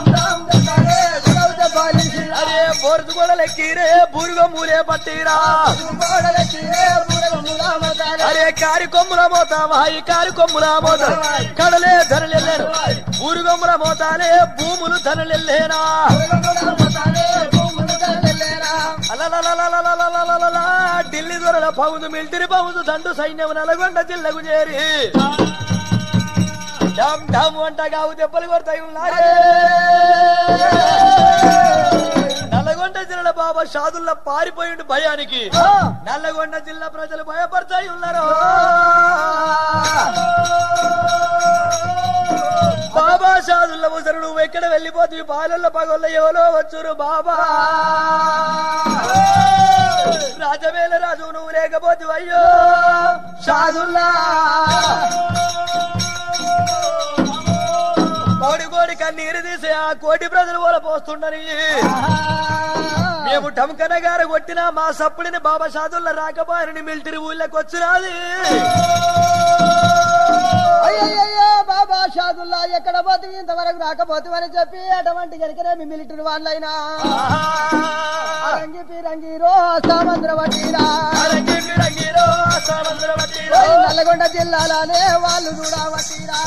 అరే బోర్దు గొడలెక్కిరే బురుగ మూలే పట్టిరా అరే కారి కొమ్ముల మోత వాయి కారి కొమ్ముల మోత కడలే ధరలెల్లేరు ఊరుగొమ్ముల మోతాలే భూములు ధరలెల్లేరా అలలలలలలలలలలల, ఢిల్లీ దొరల పౌదు మిలిటరీ పౌదు దండు సైన్యం నల్గొండ జిల్లకు చేరి డమ్ డమ్ వంట కావు దెబ్బలు కొడతాయి ఉన్నారే నల్లగొండ జిల్లా బాబా షాదుల్లా పారిపోయిండు భయానికి నల్లగొండ జిల్లా ప్రజలు భయపడతాయి ఉన్నారు బాబా షాదుల్లా ముసరు నువ్వు ఎక్కడ వెళ్ళిపోతుంది బాలల్ల పగొల్ల ఎవరో వచ్చురు బాబా రాజవేల రాజు నువ్వు లేకపోతే అయ్యో షాదుల్లా కోడి కోడి కన్నీరు తీసి ఆ కోటి ప్రజలు కూడా పోస్తుండని మేము టంకన గారు కొట్టిన మా సప్పుడిని బాబా షాదుల్లా రాకపోయారని మిలిటరీ ఊళ్ళకి వచ్చినాది అయ్యయ్యో బాబా షాదుల్లా ఎక్కడ పోతే ఇంతవరకు రాకపోతేవని చెప్పి అటువంటి గరికనే మిలిటరీ వాళ్ళైనా రంగి పిరంగిరో సామంద్ర వటీరా అరంగి పిరంగిరో సముద్ర వట్టిరో. ఓయ్ నల్లగొండ జిల్లాలోనే వాళ్ళు కూడా వటీరా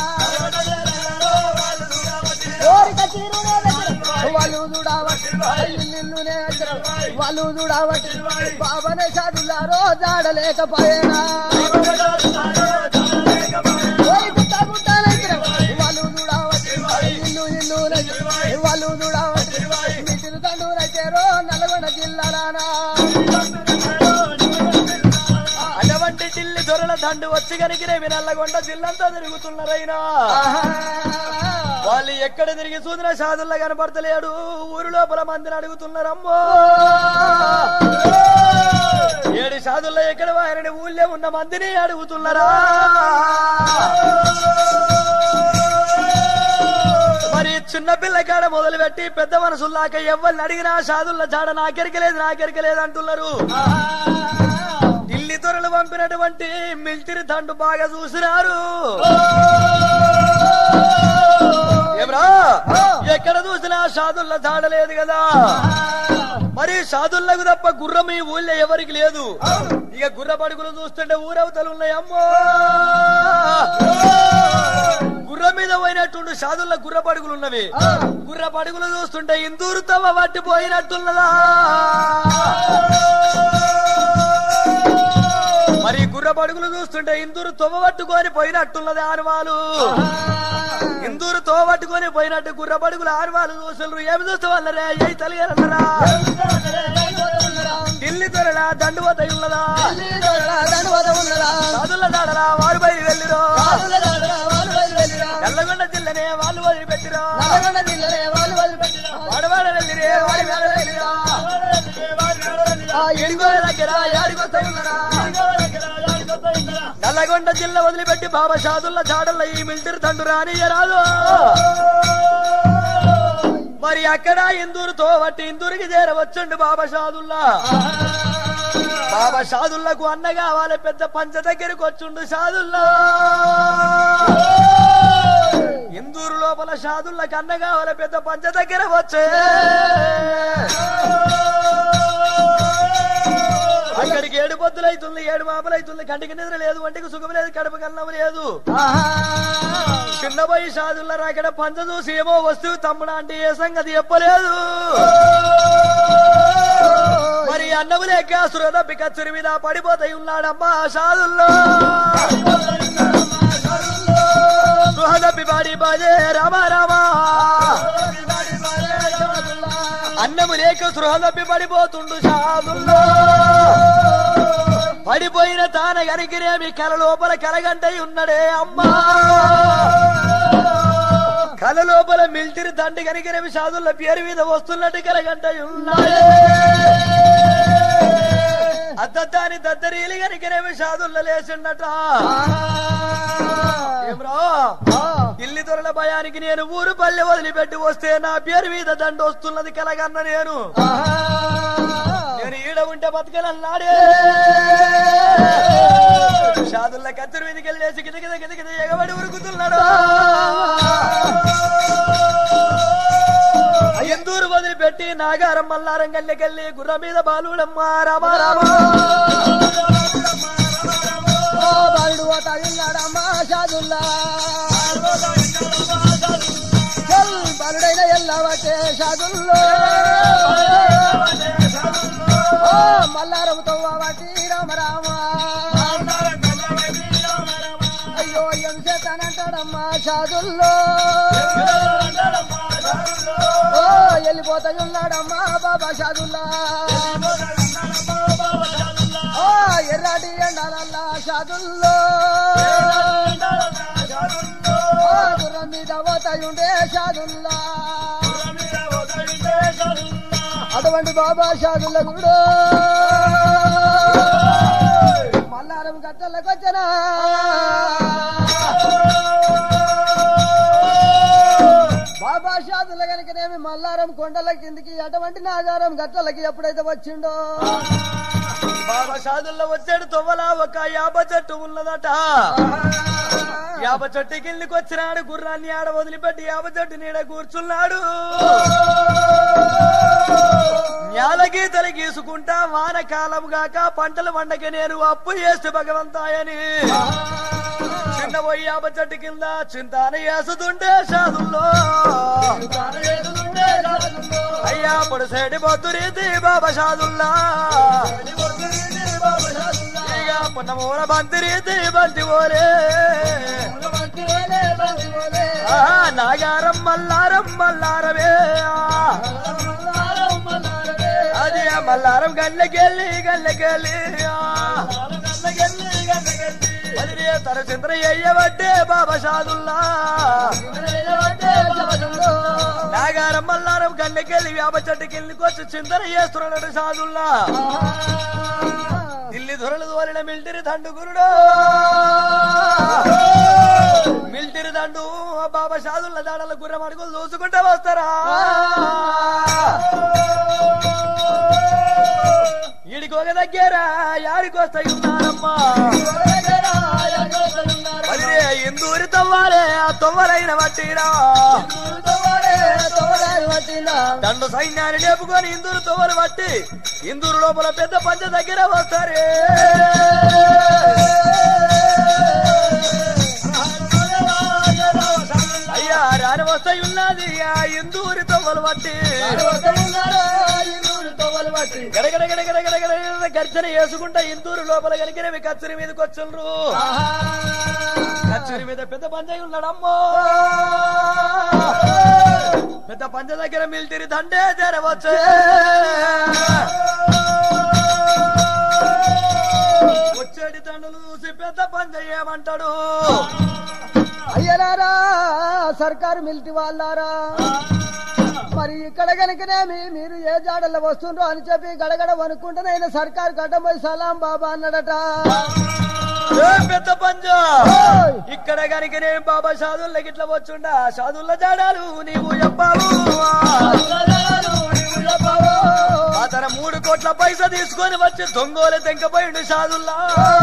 ఓరిక చీరునే దగ్గర వాళ్ళు కూడా వటీరా ఇల్లునే దగ్గర వాళ్ళు కూడా వటీరా బాబనే షాదుల్లారో జాడలేకపోయేనా ఓయ్ గుట్ట గుట్ట దగ్గర వాళ్ళు కూడా వటీరా ఇల్లు ఇల్లు దగ్గర వాళ్ళు కూడా వటీరా మిటిలు తండ్రు దగ్గర నల్లగొండ జిల్లాలోనా అటువంటి ఢిల్లీ దొరల దండు వచ్చి కనికిరేమి నల్లగొండ జిల్లంతా తిరుగుతున్నారైనా వాళ్ళు ఎక్కడ తిరిగి సూదిన షాదుల్లా కనపడతలేడు ఊరు లోపల మందిని అడుగుతున్నారమ్మో ఏడు షాదుల్లా ఎక్కడ వారిని ఊళ్ళో ఉన్న మందిని అడుగుతున్నారా మరి చిన్న పిల్ల కాడ మొదలు పెట్టి పెద్ద మనసుల్లాక ఎవరిని అడిగినా షాదుల్లా జాడ నాకెరకలేదు నాకెరకలేదు అంటున్నారు సాదులు పంపినటువంటి మిలిటరీ తండు బాగా చూసినారు ఏమరా ఎక్కడ చూసినా సాధుల్ల తాడలేదు కదా మరి సాధుల్లకు తప్ప గుర్రం ఈ ఊళ్ళో ఎవరికి లేదు ఇక గుర్ర పడుగులు చూస్తుంటే ఊరవతలు ఉన్నాయమ్మో గుర్రం మీద పోయినట్టుండు సాధుల్ల గుర్ర పడుగులు ఉన్నవి గుర్ర పడుగులు చూస్తుంటే ఇందూరు తవ్వ పట్టిపోయినట్టున్నదా మరి గుర్ర పడుగులు చూస్తుంటే ఇందూరు తొవ్వ పట్టుకొని పోయినట్టున్నది ఆనవాలు ఇందూరు తోవ పట్టుకొని పోయినట్టు గుర్ర పడుగులు ఆనవాలు చూసలు ఏమి చూస్తే వాళ్ళరే ఏ తలిగారన్నరా ఢిల్లీ తొరడా దండువత ఉన్నదా సాధుల దాడరా వారు బయలు వెళ్ళిరో ఎల్లగొండ జిల్లనే వాళ్ళు వదిలిపెట్టిరో వాడవాడ వెళ్ళిరే వాడి వేడ వెళ్ళిరా ఎడుగోల దగ్గర యాడికొస్తా ఉన్నరా నల్లగొండ జిల్లా వదిలిపెట్టి బాబా షాదుల్ల చాడల్ల ఈ మిలిటరీ తండ్రి రానియరాదు మరి అక్కడ ఇందూరుతో బట్టి ఇందూరికి చేరవచ్చుండు బాబా షాదుల్లా బాబా షాదుల్లకు అన్న కావాలి పెద్ద పంచ దగ్గరికి వచ్చుండు షాదుల్లా ఇందూరు లోపల షాదుల్లకు అన్న కావాలి పెద్ద పంచ దగ్గర వచ్చే అక్కడికి ఏడు పొద్దులు అవుతుంది ఏడు మాపలు అవుతుంది కంటికి నిద్ర లేదు వంటికి సుఖం లేదు కడుపు కన్నం లేదు చిన్న పోయి సాధుల రాకడ పంచ చూసి ఏమో వస్తువు తమ్ముడు అంటే ఏ సంగతి చెప్పలేదు మరి అన్నము లేక సురదప్పి కచ్చురి మీద పడిపోతాయి ఉన్నాడమ్మా సాధుల్లో సుహదప్పి పాడి బాజే రామ రామ అన్నము లేక సృహదప్పి పడిపోతుండు సాధుల్లో పడిపోయిన తాన గనికిరేమి కల లోపల కలగంటై ఉన్నడే అమ్మా కల లోపల మిలిటరీ దండి కనికిరేమి సాధుల పేరు మీద వస్తున్నట్టు కలగంటై ఉన్నాడే అద్దద్దాని దద్దరీలు కనికిరేమి సాధుల్ల లేచిండట ఏమ్రా ఇల్లి దొరల భయానికి నేను ఊరు పల్లె వదిలిపెట్టి వస్తే నా పేరు మీద దండ వస్తున్నది కలగన్న నేను నేను ఈడ ఉంటే బతకలన్నాడే షాదుల్ల కత్తిరి మీదకి వెళ్ళేసి కింద కింద కింద కింద ఎగబడి ఉరుకుతున్నాడు ఎందూరు వదిలిపెట్టి నాగారం మల్లారం గల్లెకెళ్ళి గుర్ర మీద బాలుడమ్మ రామ రామ బాలుడు తగిలాడమ్మా షాదుల్లా చల్ బాలుడైన ఎల్లవటే షాదుల్లో ఓ మల్లారముతో వాటి రామ రామ అయ్యో ఏం చేతానంటాడమ్మా షాదుల్లో ఓ వెళ్ళిపోతాయి ఉన్నాడమ్మా బాబా షాదుల్లా ఓ ఎర్రాటి ఎండాలల్లా షాదుల్లో ఓ గుర్రం మీద పోతాయుండే షాదుల్లా అటువంటి బాబా షాదుల్ల కూడా మల్లారం గట్టలకు వచ్చనా బాబా షాదుల కనుకనేమి మల్లారం కొండల కిందికి అటువంటి నాగారం గట్టలకి ఎప్పుడైతే వచ్చిండో బాబా షాదుల్లో వచ్చాడు తొవ్వలా ఒక యాప చెట్టు ఉన్నదట యాప చెట్టు కిందికి వచ్చినాడు గుర్రాన్ని ఆడ వదిలిపెట్టి యాప చెట్టు నీడ కూర్చున్నాడు న్యాల గీతలు గీసుకుంటా వానకాలం గాక పంటలు వండక నేను అప్పు చేస్తే భగవంతాయని చిన్న పోయి యాప చెట్టు కింద చింతాన వేసుతుంటే సాధుల్లో అయ్యా పొడిసేటి పొద్దురీతి బాబా సాధుల్లా ఇక పున్నమూల బంతిరీతి బంతి ఓరే ఆ, నాగారం మల్లారం మల్లారమే అది ఆ మల్లారం గల్లకెళ్ళి గల్లకెళ్ళి అది తన చంద్ర అయ్యబట్టే బాబా సాధుల్లా నాగారం మల్లారం గల్లకెళ్ళి వేప చెట్టుకెళ్ళి వచ్చి చింతన చేస్తున్నాడు సాధుల్లా ఢిల్లీ దొరలు దోలిన మిలిటరీ దండుగురుడు మిలిటరీ దండు ఆ బాబా షాదుల్ల దాడల గుర్రం అడుగులు చూసుకుంటూ వస్తారా ఈడి ఒక దగ్గర యాడికొస్తాయి ఉన్నారమ్మా మరి ఇందూరి తవ్వాలే ఆ తొవ్వలైన వట్టిరా దండు సైన్యాన్ని లేపుకొని ఇందూరు తొవ్వలు పట్టి ఇందూరు లోపల పెద్ద పంచ దగ్గర వస్తారే అయ్యా రాని వస్తాయి ఉన్నది ఆ ఇందూరి తొవ్వలు పట్టి గడగడ గడగడ గడగడ గర్జన వేసుకుంటా ఇందూరు లోపల కలిగినవి కచ్చరి మీదకి వచ్చుండ్రు కచ్చరి మీద పెద్ద పంచ ఉన్నాడమ్మో పెద్ద పంచ దగ్గర మిలిటరీ దండే తెరవచ్చు వచ్చేటి దండలు చూసి పెద్ద పంచ ఏమంటాడు అయ్యలారా సర్కారు మిలిటరీ వాళ్ళారా మరి ఇక్కడ కనుకనేమి మీరు ఏ జాడల్లో వస్తుండ్రో అని చెప్పి గడగడ వనుకుంటున్న సర్కారు కట్టబోయి సలాం బాబా అన్నాడట ఏ పెద్ద పంచ ఓయ్! ఇక్కడ కనుక నేను బాబా సాధుల్లోకి ఇట్లా వచ్చుండా సాధుల్ల జాడాలు నీవు చెప్పావు ఆ తన మూడు కోట్ల పైసా తీసుకొని వచ్చి దొంగోలు తెంకపోయిండు సాధుల్లా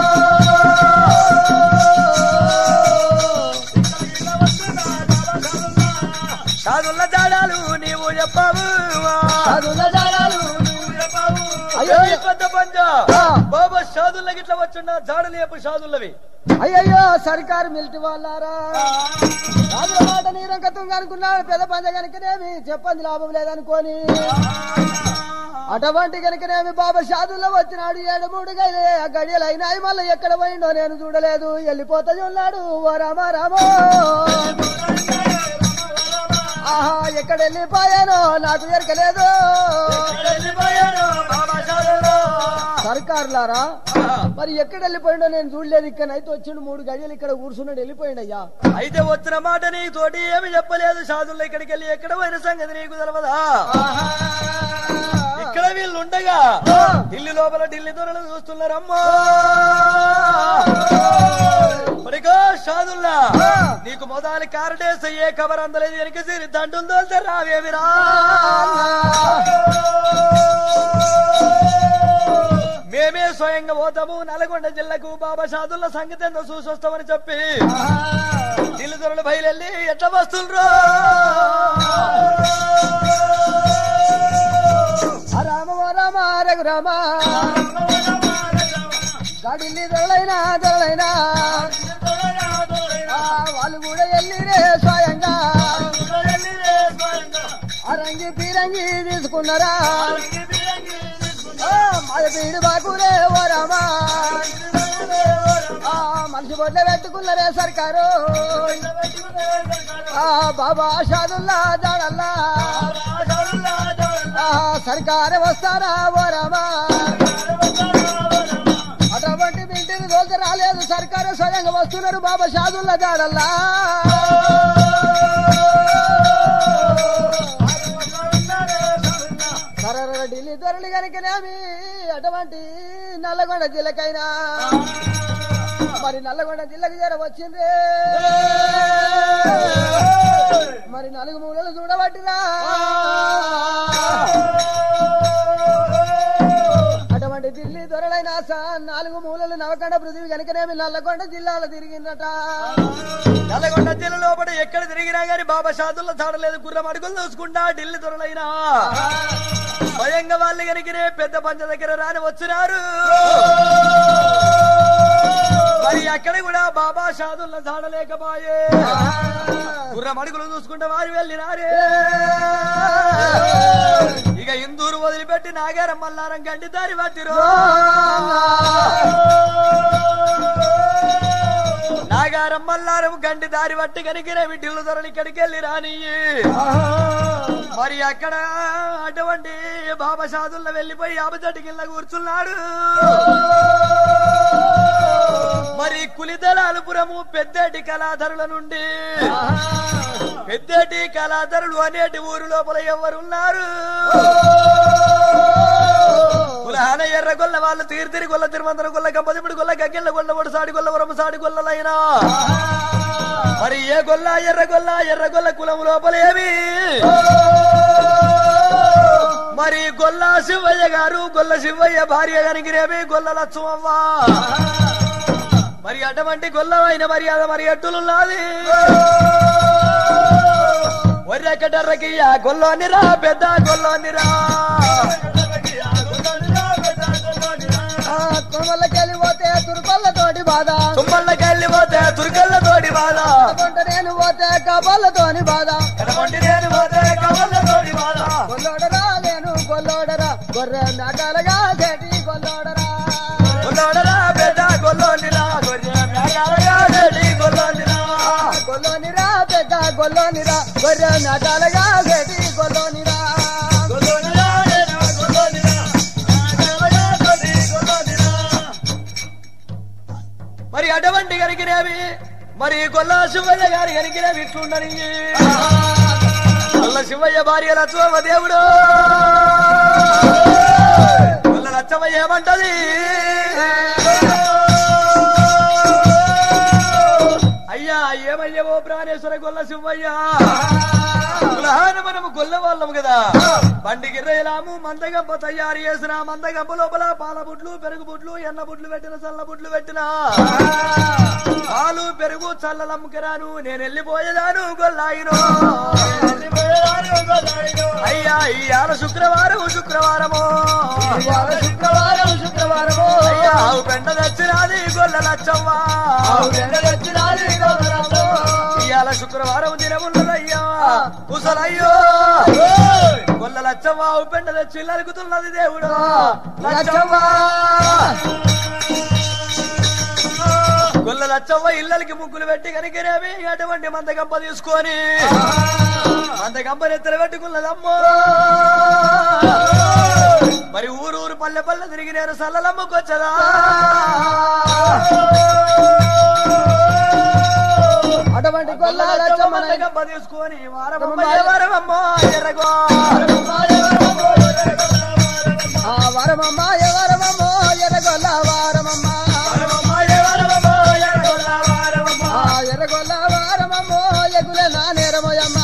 సాధుల్ల జాడాలు నీవు చెప్పావు చదువుల జాడాలు అయ్యో అయ్యో ఈ పెద్ద పంచ ఆ. బాబా సాధుల్లకి ఇట్లా వచ్చుండా జాడలు చెప్పు సాధుల్లవి అయ్యయ్యో సర్కారు మిలిటరీ వాళ్ళారా రాజుల మాట నీరంక తుంగ అనుకున్నాడు పెద్ద పంచ కనుకనేమి చెప్పంది లాభం లేదనుకోని అటువంటి కనుకనేమి బాబా షాదుల్లో వచ్చినాడు ఏడు మూడు గడి గడియలు అయినాయి మళ్ళీ ఎక్కడ పోయిండో నేను చూడలేదు వెళ్ళిపోతా ఉన్నాడు ఓ రామ రామో ఆహా ఎక్కడ వెళ్ళిపోయానో నాకు ఎరకలేదు సర్కారులారా మరి ఎక్కడ వెళ్ళిపోయిండో నేను చూడలేదు ఇక్కడ అయితే వచ్చిండు మూడు గడియలు ఇక్కడ కూర్చున్నాడు వెళ్ళిపోయిండు అయ్యా అయితే వచ్చిన మాట నీ తోటి ఏమి చెప్పలేదు సాధుల్లో ఇక్కడికి వెళ్ళి ఎక్కడ పోయిన సంగతి నీకు తెలవదా ఇక్కడ వీళ్ళు ఉండగా ఢిల్లీ లోపల ఢిల్లీ దొరలు చూస్తున్నారమ్మా మరిగో సాధుల్లా నీకు మొదలు కారడేసి ఏ కబర్ అందలేదు వెనక సిరి దండులు తోలితే రావేమిరా మేమే స్వయంగా పోతాము నల్గొండ జిల్లాకు బాబా సాధుల్ల సంగతి ఎంతో చూసొస్తామని చెప్పి ఢిల్లీ దొరలు బయలుదేరి ఎట్లా వస్తుండ్రో ఆ రామ ఓ రామ రఘు రామ గడిల్లి దొరలైనా దొరలైనా ఆ, వాళ్ళు కూడా వెళ్ళిరే స్వయంగా అరంగి పీరంగి తీసుకున్నారా ఆ, మగ పీడు బాకురే ఓ రామా ఆ, మనిషి బొడ్ల పెట్టుకున్నారే సర్కారు ఆ, బాబా షాదుల్లా జాడల్లా ఆ, సర్కారు వస్తారా ఓ రామా అటువంటి బిల్డింగ్ దోల్చి రాలేదు సర్కారు స్వయంగా వస్తున్నారు బాబా షాదుల్లా జాడల్లా సరర ఢిల్లీ దొరలు కనుకనేమి అటువంటి నల్లగొండ జిల్లకైనా మరి నల్లగొండ జిల్లాకు చేర వచ్చింది మరి నలుగు మూలలు చూడబట్టిరా అటువంటి ఢిల్లీ దొరలైన స- నాలుగు మూలలు నవకండ పృథివీ కనుకనేమి నల్లగొండ జిల్లాలో తిరిగిందట నల్గొండ జిల్లా లోపల ఎక్కడ తిరిగినా గాని బాబా షాదుల్లో చాడలేదు గుర్రం అడుగులు చూసుకుంటా ఢిల్లీ దొరలైనా స్వయంగా వాళ్ళు కనుకనే పెద్ద పంచ దగ్గర రాని వచ్చినారు మరి అక్కడ కూడా బాబా షాదుల్లో చాడలేకపోయే గుర్రం అడుగులు చూసుకుంటే వారు వెళ్ళినారే ఇక ఇందూరు వదిలిపెట్టి నాగారం మల్లారం గండి దారి పట్టిరు నాగారం మల్లారం గండి దారి పట్టి కనికిరే విడ్డిల్లు ధరలు ఇక్కడికి వెళ్ళి రాని మరి అక్కడ అటువంటి బాబా సాధుల్లో వెళ్ళిపోయి యాపచటి కింద కూర్చున్నాడు మరి కులిదలాలుపురము పెద్దటి కళాధరుల నుండి పెద్దటి కళాధరులు అనేటి ఊరు లోపల ఎవరున్నారు కులహాన ఎర్ర గొల్ల వాళ్ళు తీర్తిరి గొల్ల తిరుమంతర గొల్ల గంపదిపుడు గొల్ల గగ్గెళ్ళ గొల్ల ఒడు సాడి గొల్ల వరము సాడి గొల్లలైనా మరి ఏ గొల్ల ఎర్ర గొల్ల ఎర్ర గొల్ల కులం లోపల ఏమి మరి గొల్ల శివయ్య గారు గొల్ల శివయ్య భార్య కనికిరేమి గొల్ల లచ్చమ్మ మరి అటువంటి గొల్లమైన మర్యాద మరి అట్టులున్నది ఒర్రెక్కడర్రకియ్య గొల్లోనిరా పెద్ద గొల్లోనిరా ఆ కొమ్మలకెళ్ళి పోతే తురుపల్లతోటి బాధ తుమ్మల్లకెళ్ళి పోతే తురికల్ల తోడి బాధ కొంట నేను పోతే కబల్లతోని బాధ కనబండి నేను పోతే కవల్ల తోడి బాధ గొల్లోడరా నేను గొల్లోడరా గొర్రె నాటాలగా చేటి గొల్లోడరా గొల్లోడరా పెద్ద గొల్లోనిరా గొర్రె మేఘాలగా చెడి గొల్లోనిరా గొల్లోనిరా పెద్ద గొల్లోనిరా గొర్రె నాటాలగా చేటి గొల్లోనిరా గొల్లోనిరా నేను గొల్లోనిరా మేఘాలగా చెడి గొల్లోనిరా మరి అటువంటి గరికినేవి మరి గొల్ల శివయ్య గారి గరికినేవి ఇట్లుండని గొల్ల శివయ్య భార్య లక్ష్మమ్మ దేవుడు గొల్ల లచ్చమ్మ ఏమంటది అయ్యా ఏమయ్యవో ప్రాణేశ్వర గొల్ల శివయ్య కులహాన మనము గొల్ల వాళ్ళము కదా బండికి రేలాము మందగంప తయారు చేసిన మందగంప లోపల పాల బుడ్లు పెరుగు బుడ్లు ఎన్న బుడ్లు పెట్టిన చల్ల బుడ్లు పెట్టిన పాలు పెరుగు చల్లలమ్ముకరాను నేను వెళ్ళిపోయేదాను గొల్లాయిను అయ్యా ఇయ్యాల శుక్రవారం శుక్రవారము ఇవాళ శుక్రవారం శుక్రవారము అయ్యా ఆవు పెండ తెచ్చినాది గొల్ల లచ్చవ్వ వచ్చినాది గోదరము. ఇవాళ శుక్రవారం దినమున్నదయ్యా కుసలయ్యో గొల్ల లచ్చవ్వ ఆవు పెండ తెచ్చి నలుగుతున్నది దేవుడు లచ్చవ్వ గొల్ల లచ్చవ్వ ఇళ్ళకి ముగ్గులు పెట్టి కనికిరేమి అటువంటి మందగంప తీసుకొని మందగంప నెత్తర పెట్టుకున్నదమ్మో మరి ఊరు ఊరు పల్లె పల్లె తిరిగి నేను సల్లలమ్మకొచ్చదా అటువంటి గొల్లాల చమ్మన మందగంప తీసుకొని వారమమ్మ ఏ వారమమ్మో ఎర్రగో ఆ వరమమ్మ ఎవరమమ్మో ఎర్రగొల్ల వారమమ్మ వారమమ్మ ఏ వారమమ్మో ఎర్రగొల్ల వారమమ్మ ఆ ఎర్రగొల్ల వారమమ్మో ఎగుల నా నేరమోయమ్మ